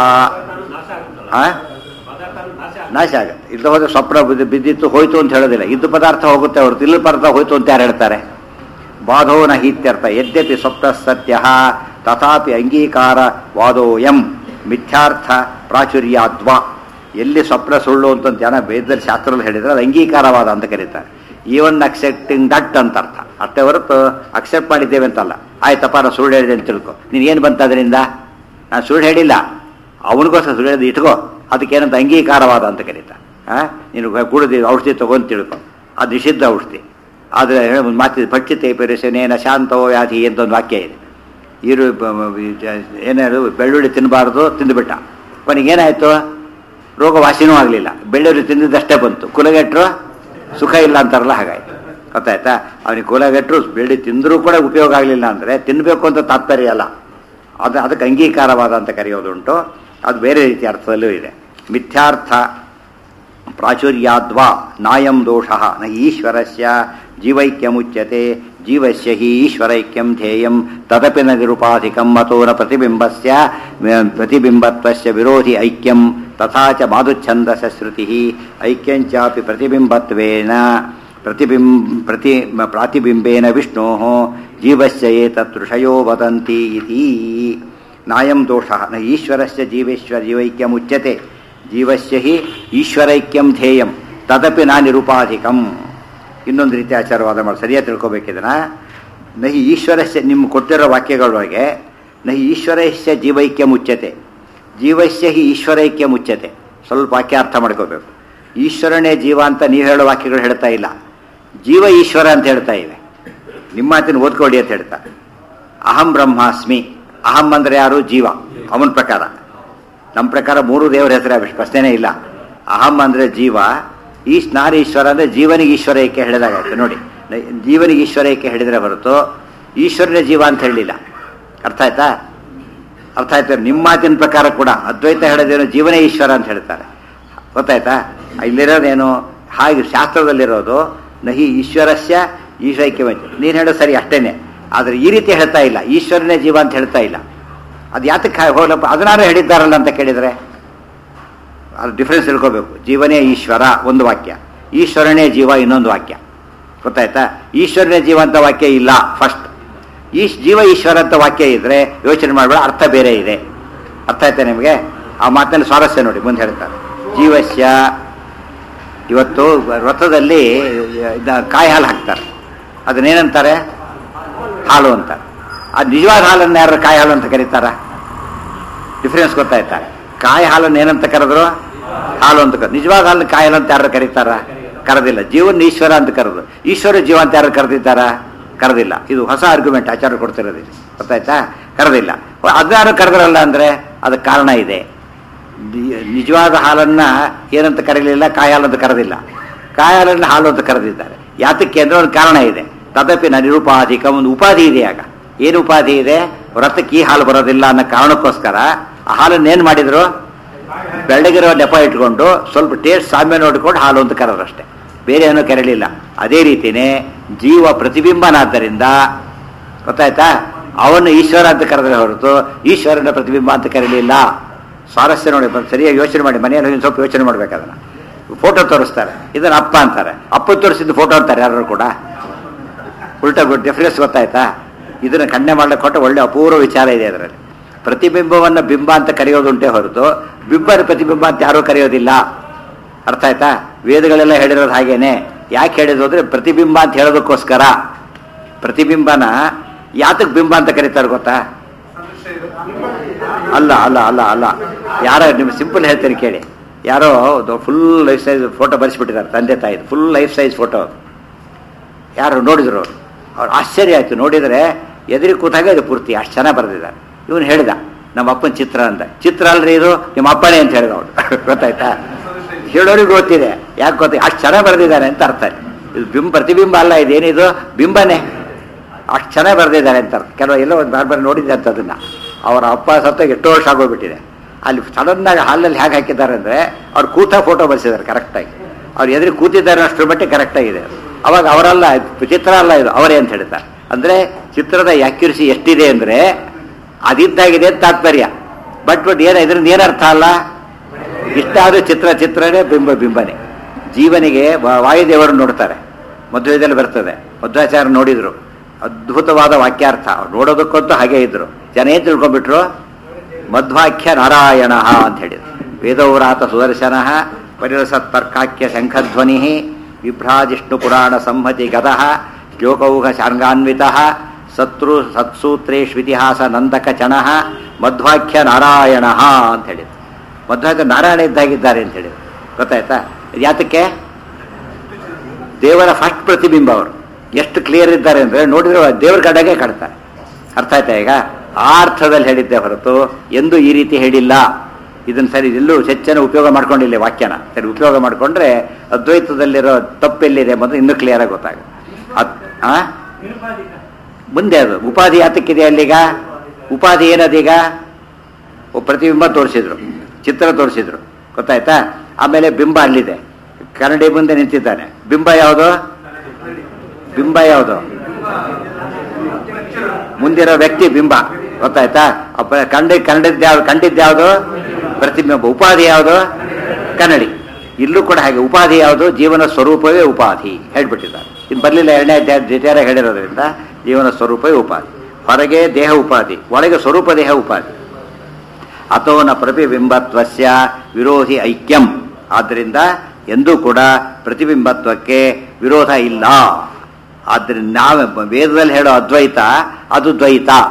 ನಾಶ ಆಗುತ್ತೆ ಇಲ್ಲ ಹೋದ್ರೆ ಸ್ವಪ್ನ ಬಿದ್ದು- ಬಿದ್ದಿತ್ತು ಹೋಯ್ತು ಅಂತ ಹೇಳೋದಿಲ್ಲ ಇದ್ದು ಪದಾರ್ಥ ಹೋಗುತ್ತೆ ಹೊರತು ಇಲ್ಲ ಪದಾರ್ಥ ಹೋಯ್ತು ಅಂತ ಯಾರು ಹೇಳ್ತಾರೆ ಬಾಧೋ ನ ಹೀತ್ಯರ್ಥ ಯದ್ಯಪಿ ಸ್ವಪ್ನ ಸತ್ಯ ತಥಾಪಿ ಅಂಗೀಕಾರ ವಾದೋಯಂ ಮಿಥ್ಯಾರ್ಥ ಪ್ರಾಚುರ್ಯಾದ್ವ ಎಲ್ಲಿ ಸ್ವಪ್ನ ಸುಳ್ಳು ಅಂತ ಜನ ವೇದದಲ್ಲಿ ಶಾಸ್ತ್ರದಲ್ಲಿ ಹೇಳಿದ್ರೆ ಅದು ಅಂಗೀಕಾರವಾದ ಅಂತ ಕರೀತಾರೆ ಈವನ್ ಅಕ್ಸೆಪ್ಟಿಂಗ್ ದಟ್ ಅಂತ ಅರ್ಥ ಅಷ್ಟೇ ಹೊರತು ಅಕ್ಸೆಪ್ಟ್ ಮಾಡಿದ್ದೇವೆ ಅಂತಲ್ಲ ಆಯ್ತಪ್ಪ ನಾನು ಸುಳ್ಳು ಹೇಳಿದೆ ಅಂತ ತಿಳ್ಕೊ ನೀನು ಏನು ಬಂತ ಅದರಿಂದ ನಾನು ಸುಳ್ಳು ಹೇಳಿಲ್ಲ ಅವನಿಗೋಸ್ಕರ ಸುಳ್ಳು ಹೇಳಿದ್ದು ಇಟ್ಕೋ ಅದಕ್ಕೇನಂತ ಅಂಗೀಕಾರವಾದ ಅಂತ ಕರೀತಾರೆ ಆ, ನೀನು ಕುಡಿದು ಔಷಧಿ ತಗೊಂಡು ತಿಳ್ಕೊ ಅದು ನಿಷಿದ್ಧ ಔಷಧಿ ಆದರೆ ಒಂದು ಮಾತಿದೆ ಭಕ್ಷಿತೆ ಪರಿಸನೇನ ಶಾಂತವೋ ವ್ಯಾಧಿ ಅಂತ ಒಂದು ವಾಕ್ಯ ಇದೆ ಇರು ಏನಾದ್ರು ಬೆಳ್ಳುಳ್ಳಿ ತಿನ್ನಬಾರ್ದು ತಿಂದುಬಿಟ್ಟ ಅವನಿಗೇನಾಯಿತು ರೋಗ ವಾಸಿನೂ ಆಗಲಿಲ್ಲ ಬೆಳ್ಳುಳ್ಳಿ ತಿಂದಿದ್ದಷ್ಟೇ ಬಂತು ಕುಲಗೆಟ್ಟರು ಸುಖ ಇಲ್ಲ ಅಂತಾರಲ್ಲ ಹಾಗಾಯ್ತು ಗೊತ್ತಾಯ್ತಾ ಅವನಿಗೆ ಕುಲಗೆಟ್ಟರು ಬೆಳ್ಳಿ ತಿಂದರೂ ಕೂಡ ಉಪಯೋಗ ಆಗಲಿಲ್ಲ ಅಂದರೆ ತಿನ್ನಬೇಕು ಅಂತ ತಾತ್ಪರ್ಯ ಅಲ್ಲ ಅದು ಅದಕ್ಕೆ ಅಂಗೀಕಾರವಾದ ಅಂತ ಕರೆಯೋದುಂಟು ಅದು ಬೇರೆ ರೀತಿ ಅರ್ಥದಲ್ಲೂ ಇದೆ ಮಿಥ್ಯಾರ್ಥ ಪ್ರಾಚುರ್ಯಾದ್ವಾ ನಾಯಂ ದೋಷ ನ ಈಶ್ವರಸ್ಯ ಜೀವೈಕ್ಯಮುಚ್ಯತೆ ಜೀವಸ್ಯ ಹಿ ಈಶ್ವರೈಕ್ಯಂ ಧ್ಯೇಯಂ ತದಪಿ ನ ನಿರುಪಾಧಿಕಂ ಮತೋ ನ ಪ್ರತಿಬಿಂಬಸ್ಯ ಪ್ರತಿಬಿಂಬತ್ವಸ್ಯ ವಿರೋಧಿ ಐಕ್ಯಂ ತಥಾ ಚ ಮಾಧುಚ್ಛಂದಸ ಶ್ರುತಿ ಐಕ್ಯಂಚಾಪಿ ಪ್ರತಿಬಿಂಬತ್ವೇನ ಪ್ರತಿಬಿಂಬ ಪ್ರತಿ ಪ್ರಾತಿಬಿಂಬೇನ ವಿಷ್ಣೋ ಜೀವಸ್ಯ ಏತತ್ ಋಷಯೋ ವದಂತಿ ಇತಿ ನಾಯಂ ದೋಷ ನ ಈಶ್ವರಸ್ಯ ಜೀವೇಶ್ವರ ಜೀವೈಕ್ಯಮುಚ್ಯತೆ ಜೀವಸ್ಯ ಹಿ ಈಶ್ವರೈಕ್ಯಂ ಧ್ಯೇಯಂ ತದಪಿ ನಾ ನಿರುಪಾಧಿಕಂ ಇನ್ನೊಂದು ರೀತಿ ಆಚಾರವಾದ ಮಾಡಿ ಸರಿಯಾಗಿ ತಿಳ್ಕೊಬೇಕಿದನ ನಹಿ ಈಶ್ವರಸ್ಯ ನಿಮ್ಮ ಕೊಟ್ಟಿರೋ ವಾಕ್ಯಗಳೊಳಗೆ ನಹಿ ಈಶ್ವರಸ್ಯ ಜೀವೈಕ್ಯ ಮುಚ್ಚತೆ ಜೀವಸ್ಯ ಹಿ ಈಶ್ವರೈಕ್ಯ ಮುಚ್ಚತೆ ಸ್ವಲ್ಪ ವಾಕ್ಯ ಅರ್ಥ ಮಾಡ್ಕೋಬೇಕು ಈಶ್ವರನೇ ಜೀವ ಅಂತ ನೀವು ಹೇಳೋ ವಾಕ್ಯಗಳು ಹೇಳ್ತಾ ಇಲ್ಲ ಜೀವ ಈಶ್ವರ ಅಂತ ಹೇಳ್ತಾ ಇವೆ ನಿಮ್ಮ ಮಾತಿನ ಓದ್ಕೊಳ್ಳಿ ಅಂತ ಹೇಳ್ತಾ ಅಹಂ ಬ್ರಹ್ಮಾಸ್ಮಿ ಅಹಂ ಅಂದ್ರೆ ಯಾರು ಜೀವ ಅವನ ಪ್ರಕಾರ ನಮ್ಮ ಪ್ರಕಾರ ಮೂರು ದೇವರ ಹೆಸರೇ ಪ್ರಶ್ನೆನೇ ಇಲ್ಲ ಅಹಂ ಅಂದ್ರೆ ಜೀವ ಈ ಸ್ನಾನ ಈಶ್ವರ ಅಂದ್ರೆ ಜೀವನಿಗೆ ಈಶ್ವರ ಏಕೆ ಹೇಳಿದಾಗಾಯ್ತು ನೋಡಿ ನ- ಜೀವನಿಗೆ ಈಶ್ವರ ಏಕೆ ಹೇಳಿದ್ರೆ ಹೊರತು ಈಶ್ವರನೇ ಜೀವ ಅಂತ ಹೇಳಲಿಲ್ಲ ಅರ್ಥ ಆಯ್ತಾ ಅರ್ಥ ಆಯ್ತಾ ನಿಮ್ಮ ಮಾತಿನ ಪ್ರಕಾರ ಕೂಡ ಅದ್ವೈತ ಹೇಳೋದೇನು ಜೀವನೇ ಈಶ್ವರ ಅಂತ ಹೇಳ್ತಾರೆ ಗೊತ್ತಾಯ್ತಾ ಇಲ್ಲಿರೋದೇನು ಹಾಗೆ ಶಾಸ್ತ್ರದಲ್ಲಿರೋದು ನಹಿ ಈಶ್ವರಸ್ಯ ಈಶ್ವರಕ್ಕೆ ನೀನು ಹೇಳೋದು ಸರಿ ಅಷ್ಟೇನೆ ಆದರೆ ಈ ರೀತಿ ಹೇಳ್ತಾ ಇಲ್ಲ ಈಶ್ವರನೇ ಜೀವ ಅಂತ ಹೇಳ್ತಾ ಇಲ್ಲ ಅದು ಯಾತಕ್ಕೆ ಹೋಗ್ಲಪ್ಪ ಅದನ್ನಾರು ಹೇಳಿದ್ದಾರಲ್ಲ ಅಂತ ಕೇಳಿದರೆ ಅದು ಡಿಫ್ರೆನ್ಸ್ ತಿಳ್ಕೋಬೇಕು ಜೀವನೇ ಈಶ್ವರ ಒಂದು ವಾಕ್ಯ ಈಶ್ವರನೇ ಜೀವ ಇನ್ನೊಂದು ವಾಕ್ಯ ಗೊತ್ತಾಯ್ತಾ ಈಶ್ವರನೇ ಜೀವ ಅಂತ ವಾಕ್ಯ ಇಲ್ಲ ಫಸ್ಟ್ ಈ ಜೀವ ಈಶ್ವರ ಅಂತ ವಾಕ್ಯ ಇದ್ರೆ ಯೋಚನೆ ಮಾಡಬೇಡ ಅರ್ಥ ಬೇರೆ ಇದೆ ಅರ್ಥ ಆಯ್ತಾ ನಿಮಗೆ ಆ ಮಾತಿನಲ್ಲಿ ಸ್ವಾರಸ್ಯ ನೋಡಿ ಮುಂದೆ ಹೇಳ್ತಾರೆ ಜೀವಸ್ಯ ಇವತ್ತು ವ್ರತದಲ್ಲಿ ಇದ ಕಾಯಿ ಹಾಲು ಹಾಕ್ತಾರೆ ಅದನ್ನೇನಂತಾರೆ ಹಾಲು ಅಂತಾರೆ ಅದು ನಿಜವಾದ ಹಾಲನ್ನು ಯಾರು ಕಾಯಿ ಹಾಲು ಅಂತ ಕರೀತಾರ ಡಿಫ್ರೆನ್ಸ್ ಗೊತ್ತಾಯ್ತಾ ಕಾಯಿ ಹಾಲನ್ನು ಏನಂತ ಕರೆದ್ರು ಹಾಲು ಅಂತ ಕರೆದು ನಿಜವಾದ ಹಾಲನ್ನು ಕಾಯಿ ಹಾಲು ಅಂತ ಯಾರು ಕರೀತಾರ ಕರೆದಿಲ್ಲ ಜೀವನ ಈಶ್ವರ ಅಂತ ಕರೆದು ಈಶ್ವರ ಜೀವ ಅಂತ ಯಾರು ಕರೆದಿದ್ದಾರ ಕರೆದಿಲ್ಲ ಇದು ಹೊಸ ಆರ್ಗ್ಯುಮೆಂಟ್ ಆಚಾರ ಕೊಡ್ತಿರೋದು ಇದು. ಗೊತ್ತಾಯ್ತಾ ಕರೆದಿಲ್ಲ ಅದ್ಯಾರು ಕರೆದ್ರಲ್ಲ ಅಂದ್ರೆ ಅದಕ್ಕೆ ಕಾರಣ ಇದೆ ದಿ- ನಿಜವಾದ ಹಾಲನ್ನ ಏನಂತ ಕರೀಲಿಲ್ಲ ಕಾಯಿ ಹಾಲು ಅಂತ ಕರೆದಿಲ್ಲ ಕಾಯಿ ಹಾಲನ್ನು ಹಾಲು ಅಂತ ಕರೆದಿದ್ದಾರೆ ಯಾತಕ್ಕೆ ಅಂದ್ರೆ ಒಂದು ಕಾರಣ ಇದೆ ತದಪಿ ನ ನಿರುಪಾಧಿಕ ಒಂದು ಉಪಾಧಿ ಇದೆ ಆಗ ಏನು ಉಪಾಧಿ ಇದೆ ವ್ರತಕ್ಕೆ ಈ ಹಾಲು ಬರೋದಿಲ್ಲ ಅನ್ನೋ ಕಾರಣಕ್ಕೋಸ್ಕರ ಆ ಹಾಲನ್ನು ಏನು ಮಾಡಿದ್ರು ಬೆಳ್ಳಗಿರೋ ನೆಪ ಇಟ್ಕೊಂಡು ಸ್ವಲ್ಪ ಟೇಸ್ಟ್ ಸಾಮ್ಯ ನೋಡಿಕೊಂಡು ಹಾಲು ಅಂತ ಕರೆದ್ರಷ್ಟೇ ಬೇರೆ ಏನೂ ಕರೀಲಿಲ್ಲ ಅದೇ ರೀತಿನೇ ಜೀವ ಪ್ರತಿಬಿಂಬನಾದ್ದರಿಂದ ಗೊತ್ತಾಯ್ತಾ ಅವನು ಈಶ್ವರ ಅಂತ ಕರೆದ್ರೆ ಹೊರತು ಈಶ್ವರನ ಪ್ರತಿಬಿಂಬ ಅಂತ ಕರೀಲಿಲ್ಲ ಸ್ವಾರಸ್ಯ ನೋಡಿ ಬಂದು ಸರಿಯಾಗಿ ಯೋಚನೆ ಮಾಡಿ ಮನೆಯಲ್ಲಿ ಒಂದು ಸ್ವಲ್ಪ ಯೋಚನೆ ಮಾಡ್ಬೇಕು ಅದನ್ನ ಫೋಟೋ ತೋರಿಸ್ತಾರೆ ಇದನ್ನ ಅಪ್ಪ ಅಂತಾರೆ ಅಪ್ಪ ತೋರಿಸಿದ್ದು ಫೋಟೋ ಅಂತಾರೆ ಯಾರು ಕೂಡ ಉಲ್ಟಾ ಡಿಫ್ರೆನ್ಸ್ ಗೊತ್ತಾಯ್ತಾ ಇದನ್ನ ಖಂಡನೆ ಮಾಡ್ಲಿಕ್ಕೆ ಕೊಟ್ಟ ಒಳ್ಳೆ ಅಪೂರ್ವ ವಿಚಾರ ಇದೆ ಅದರಲ್ಲಿ ಪ್ರತಿಬಿಂಬವನ್ನ ಬಿಂಬ ಅಂತ ಕರೆಯೋದುಂಟೆ ಹೊರತು ಬಿಂಬನ ಪ್ರತಿಬಿಂಬ ಅಂತ ಯಾರೂ ಕರೆಯೋದಿಲ್ಲ ಅರ್ಥ ಆಯ್ತಾ ವೇದಗಳೆಲ್ಲ ಹೇಳಿರೋದು ಹಾಗೇನೆ ಯಾಕೆ ಹೇಳಿದ್ರು ಅಂದ್ರೆ ಪ್ರತಿಬಿಂಬ ಅಂತ ಹೇಳೋದಕ್ಕೋಸ್ಕರ ಪ್ರತಿಬಿಂಬನ ಯಾತಕ್ ಬಿಂಬ ಅಂತ ಕರೀತಾರೆ ಗೊತ್ತಾ ಅಲ್ಲ ಅಲ್ಲ ಅಲ್ಲ ಅಲ್ಲ ಯಾರೋ ನಿಮ್ಗೆ ಸಿಂಪಲ್ ಹೇಳ್ತೀನಿ ಕೇಳಿ ಯಾರೋ ಫುಲ್ ಲೈಫ್ ಸೈಜ್ ಫೋಟೋ ಬರೆಸ್ಬಿಟ್ಟಿದ್ದಾರೆ ತಂದೆ ತಾಯಿದು ಫುಲ್ ಲೈಫ್ ಸೈಜ್ ಫೋಟೋ ಯಾರು ನೋಡಿದ್ರು ಅವ್ರು ಅವ್ರು ಆಶ್ಚರ್ಯ ಆಯ್ತು ನೋಡಿದರೆ ಎದುರಿ ಕೂತಾಗ ಇದು ಪೂರ್ತಿ ಅಷ್ಟು ಚೆನ್ನಾಗಿ ಬರೆದಿದ್ದಾರೆ ಇವನು ಹೇಳಿದ ನಮ್ಮ ಅಪ್ಪನ ಚಿತ್ರ ಅಂತ ಚಿತ್ರ ಅಲ್ರಿ ಇದು ನಿಮ್ಮ ಅಪ್ಪನೇ ಅಂತ ಹೇಳಿದ ಅವನು ಗೊತ್ತಾಯ್ತಾ ಹೇಳೋರಿಗೆ ಗೊತ್ತಿದೆ ಯಾಕೆ ಗೊತ್ತ ಅಷ್ಟು ಚೆನ್ನಾಗಿ ಬರೆದಿದ್ದಾರೆ ಅಂತ ಅರ್ಥ ಇದು ಬಿಂಬ ಪ್ರತಿಬಿಂಬ ಅಲ್ಲ ಇದೇನಿದು ಬಿಂಬನೇ ಅಷ್ಟು ಚೆನ್ನಾಗಿ ಬರೆದಿದ್ದಾರೆ ಅಂತ ಅರ್ಥ ಕೆಲವು ಎಲ್ಲೋ ಒಂದು ಬಾರ್ ಬಾರಿ ನೋಡಿದ್ದೆ ಅಂತ ಅದನ್ನ ಅವರ ಅಪ್ಪ ಸತ್ತ ಎಷ್ಟೋ ವರ್ಷ ಆಗೋಗ್ಬಿಟ್ಟಿದೆ ಅಲ್ಲಿ ಸಡನ್ನಾಗಿ ಹಾಲಲ್ಲಿ ಹೇಗೆ ಹಾಕಿದ್ದಾರೆ ಅಂದರೆ ಅವ್ರು ಕೂತ ಫೋಟೋ ಬರ್ಸಿದ್ದಾರೆ ಕರೆಕ್ಟಾಗಿ ಅವ್ರು ಎದುರು ಕೂತಿದ್ದಾರೆ ಅಷ್ಟರ ಮಟ್ಟಿಗೆ ಕರೆಕ್ಟಾಗಿದೆ ಅವಾಗ ಅವರಲ್ಲ ಚಿತ್ರ ಅಲ್ಲ ಇದು ಅವರೇ ಅಂತ ಹೇಳ್ತಾರೆ ಅಂದರೆ ಚಿತ್ರದ ಯಾಕ್ಯುರಿಸಿ ಎಷ್ಟಿದೆ ಅಂದರೆ ಅದಿದ್ದಾಗಿದೆ ಅಂತ ತಾತ್ಪರ್ಯ ಬಟ್ ಬಟ್ ಏನ ಇದರಿಂದ ಏನರ್ಥ ಅಲ್ಲ ಇಷ್ಟಾದ್ರೂ ಚಿತ್ರ ಚಿತ್ರನೇ ಬಿಂಬ ಬಿಂಬನೇ ಜೀವನಿಗೆ ವಾ- ವಾಯುದೇವರು ನೋಡ್ತಾರೆ ಮಧ್ವದಲ್ಲಿ ಬರ್ತದೆ ಮಧ್ವಾಚಾರ್ಯ ನೋಡಿದ್ರು ಅದ್ಭುತವಾದ ವಾಕ್ಯಾರ್ಥ ಅವ್ರು ನೋಡೋದಕ್ಕಂತೂ ಹಾಗೆ ಇದ್ರು ಜನ ಏನ್ ತಿಳ್ಕೊಂಡ್ಬಿಟ್ರು ಮಧ್ವಾಖ್ಯ ನಾರಾಯಣ ಅಂತ ಹೇಳಿದ್ರು ವೇದೌರಾತ ಸುದರ್ಶನ ಪರಿರಸತ್ ತರ್ಕಾಖ್ಯ ಶಂಖಧ್ವನಿ ವಿಭ್ರಾಜಿಷ್ಣು ಪುರಾಣ ಸಂಹತಿ ಗತಃ ಶ್ಲೋಕೌಹ ಶಾರ್ಗಾನ್ವಿತ ಸತ್ರು ಸತ್ಸೂತ್ರೇಷ್ವಿತಿಹಾಸ ನಂದಕ ಚಣಃ ಮಧ್ವಾಖ್ಯ ನಾರಾಯಣ ಅಂತ ಹೇಳಿದ್ರು ಮಧ್ವಾಖ್ಯ ನಾರಾಯಣ ಇದ್ದಾಗಿದ್ದಾರೆ ಅಂತ ಹೇಳಿದ್ರು ಗೊತ್ತಾಯ್ತಾ ಯಾತಕ್ಕೆ ದೇವರ ಫಸ್ಟ್ ಪ್ರತಿಬಿಂಬ ಅವರು ಎಷ್ಟು ಕ್ಲಿಯರ್ ಇದ್ದಾರೆ ಅಂದರೆ ನೋಡಿದ್ರೆ ದೇವರ ಕಡೆಗೆ ಕಾಣ್ತಾರೆ ಅರ್ಥ ಆಯ್ತಾ ಈಗ ಆ ಅರ್ಥದಲ್ಲಿ ಹೇಳಿದ್ದೆ ಹೊರತು ಎಂದು ಈ ರೀತಿ ಹೇಳಿಲ್ಲ ಇದನ್ನು ಸರಿ ಎಲ್ಲೂ ಹೆಚ್ಚನ ಉಪಯೋಗ ಮಾಡ್ಕೊಂಡಿಲ್ಲ ಈ ವಾಕ್ಯನ ಸರಿ ಉಪಯೋಗ ಮಾಡಿಕೊಂಡ್ರೆ ಅದ್ವೈತದಲ್ಲಿರೋ ತಪ್ಪೆಲ್ಲಿದೆ ಮೊದಲು ಇನ್ನೂ ಕ್ಲಿಯರ್ ಆಗಿ ಗೊತ್ತಾಗುತ್ತೆ ಅದ್ ಆ ನಿರುಪಾಧಿಕ ಮುಂದೆ ಅದು ಉಪಾಧಿ ಯಾತಕ್ಕಿದೆ ಅಲ್ಲೀಗ ಉಪಾಧಿ ಏನದೀಗ ಒಬ್ಬ ಪ್ರತಿಬಿಂಬ ತೋರಿಸಿದ್ರು ಚಿತ್ರ ತೋರಿಸಿದ್ರು ಗೊತ್ತಾಯ್ತಾ ಆಮೇಲೆ ಬಿಂಬ ಅಲ್ಲಿದೆ ಕನ್ನಡಿ ಮುಂದೆ ನಿಂತಿದ್ದಾನೆ ಬಿಂಬ ಯಾವುದು ಬಿಂಬ ಯಾವುದು ಮುಂದಿರೋ ವ್ಯಕ್ತಿ ಬಿಂಬ ಗೊತ್ತಾಯ್ತಾ ಅಪ್ಪ ಕಂಡಿ ಕಂಡಿದ್ದು ಯಾವ್ದು ಕಂಡಿದ್ದು ಯಾವುದು ಪ್ರತಿಬಿಂಬ ಉಪಾಧಿ ಯಾವುದು ಕನ್ನಡಿ ಇಲ್ಲೂ ಕೂಡ ಹಾಗೆ ಉಪಾಧಿ ಯಾವುದು ಜೀವನ ಸ್ವರೂಪವೇ ಉಪಾಧಿ ಹೇಳ್ಬಿಟ್ಟಿದ್ದಾರೆ ಇದು ಬರಲಿಲ್ಲ ಎರಡನೇ ಅಧ್ಯಾಯ ದ್ವಿತೀಯ ಹೇಳಿರೋದ್ರಿಂದ ಜೀವನ ಸ್ವರೂಪವೇ ಉಪಾಧಿ ಹೊರಗೆ ದೇಹ ಉಪಾಧಿ ಒಳಗೆ ಸ್ವರೂಪ ದೇಹ ಉಪಾಧಿ ಅಥೋನ ಪ್ರತಿಬಿಂಬತ್ವಸ್ಯ ವಿರೋಧಿ ಐಕ್ಯಂ ಆದ್ದರಿಂದ ಎಂದೂ ಕೂಡ ಪ್ರತಿಬಿಂಬತ್ವಕ್ಕೆ ವಿರೋಧ ಇಲ್ಲ ಆದ್ದರಿಂದ ನಾವು ವೇದದಲ್ಲಿ ಹೇಳೋ ಅದ್ವೈತ ಅದು ದ್ವೈತ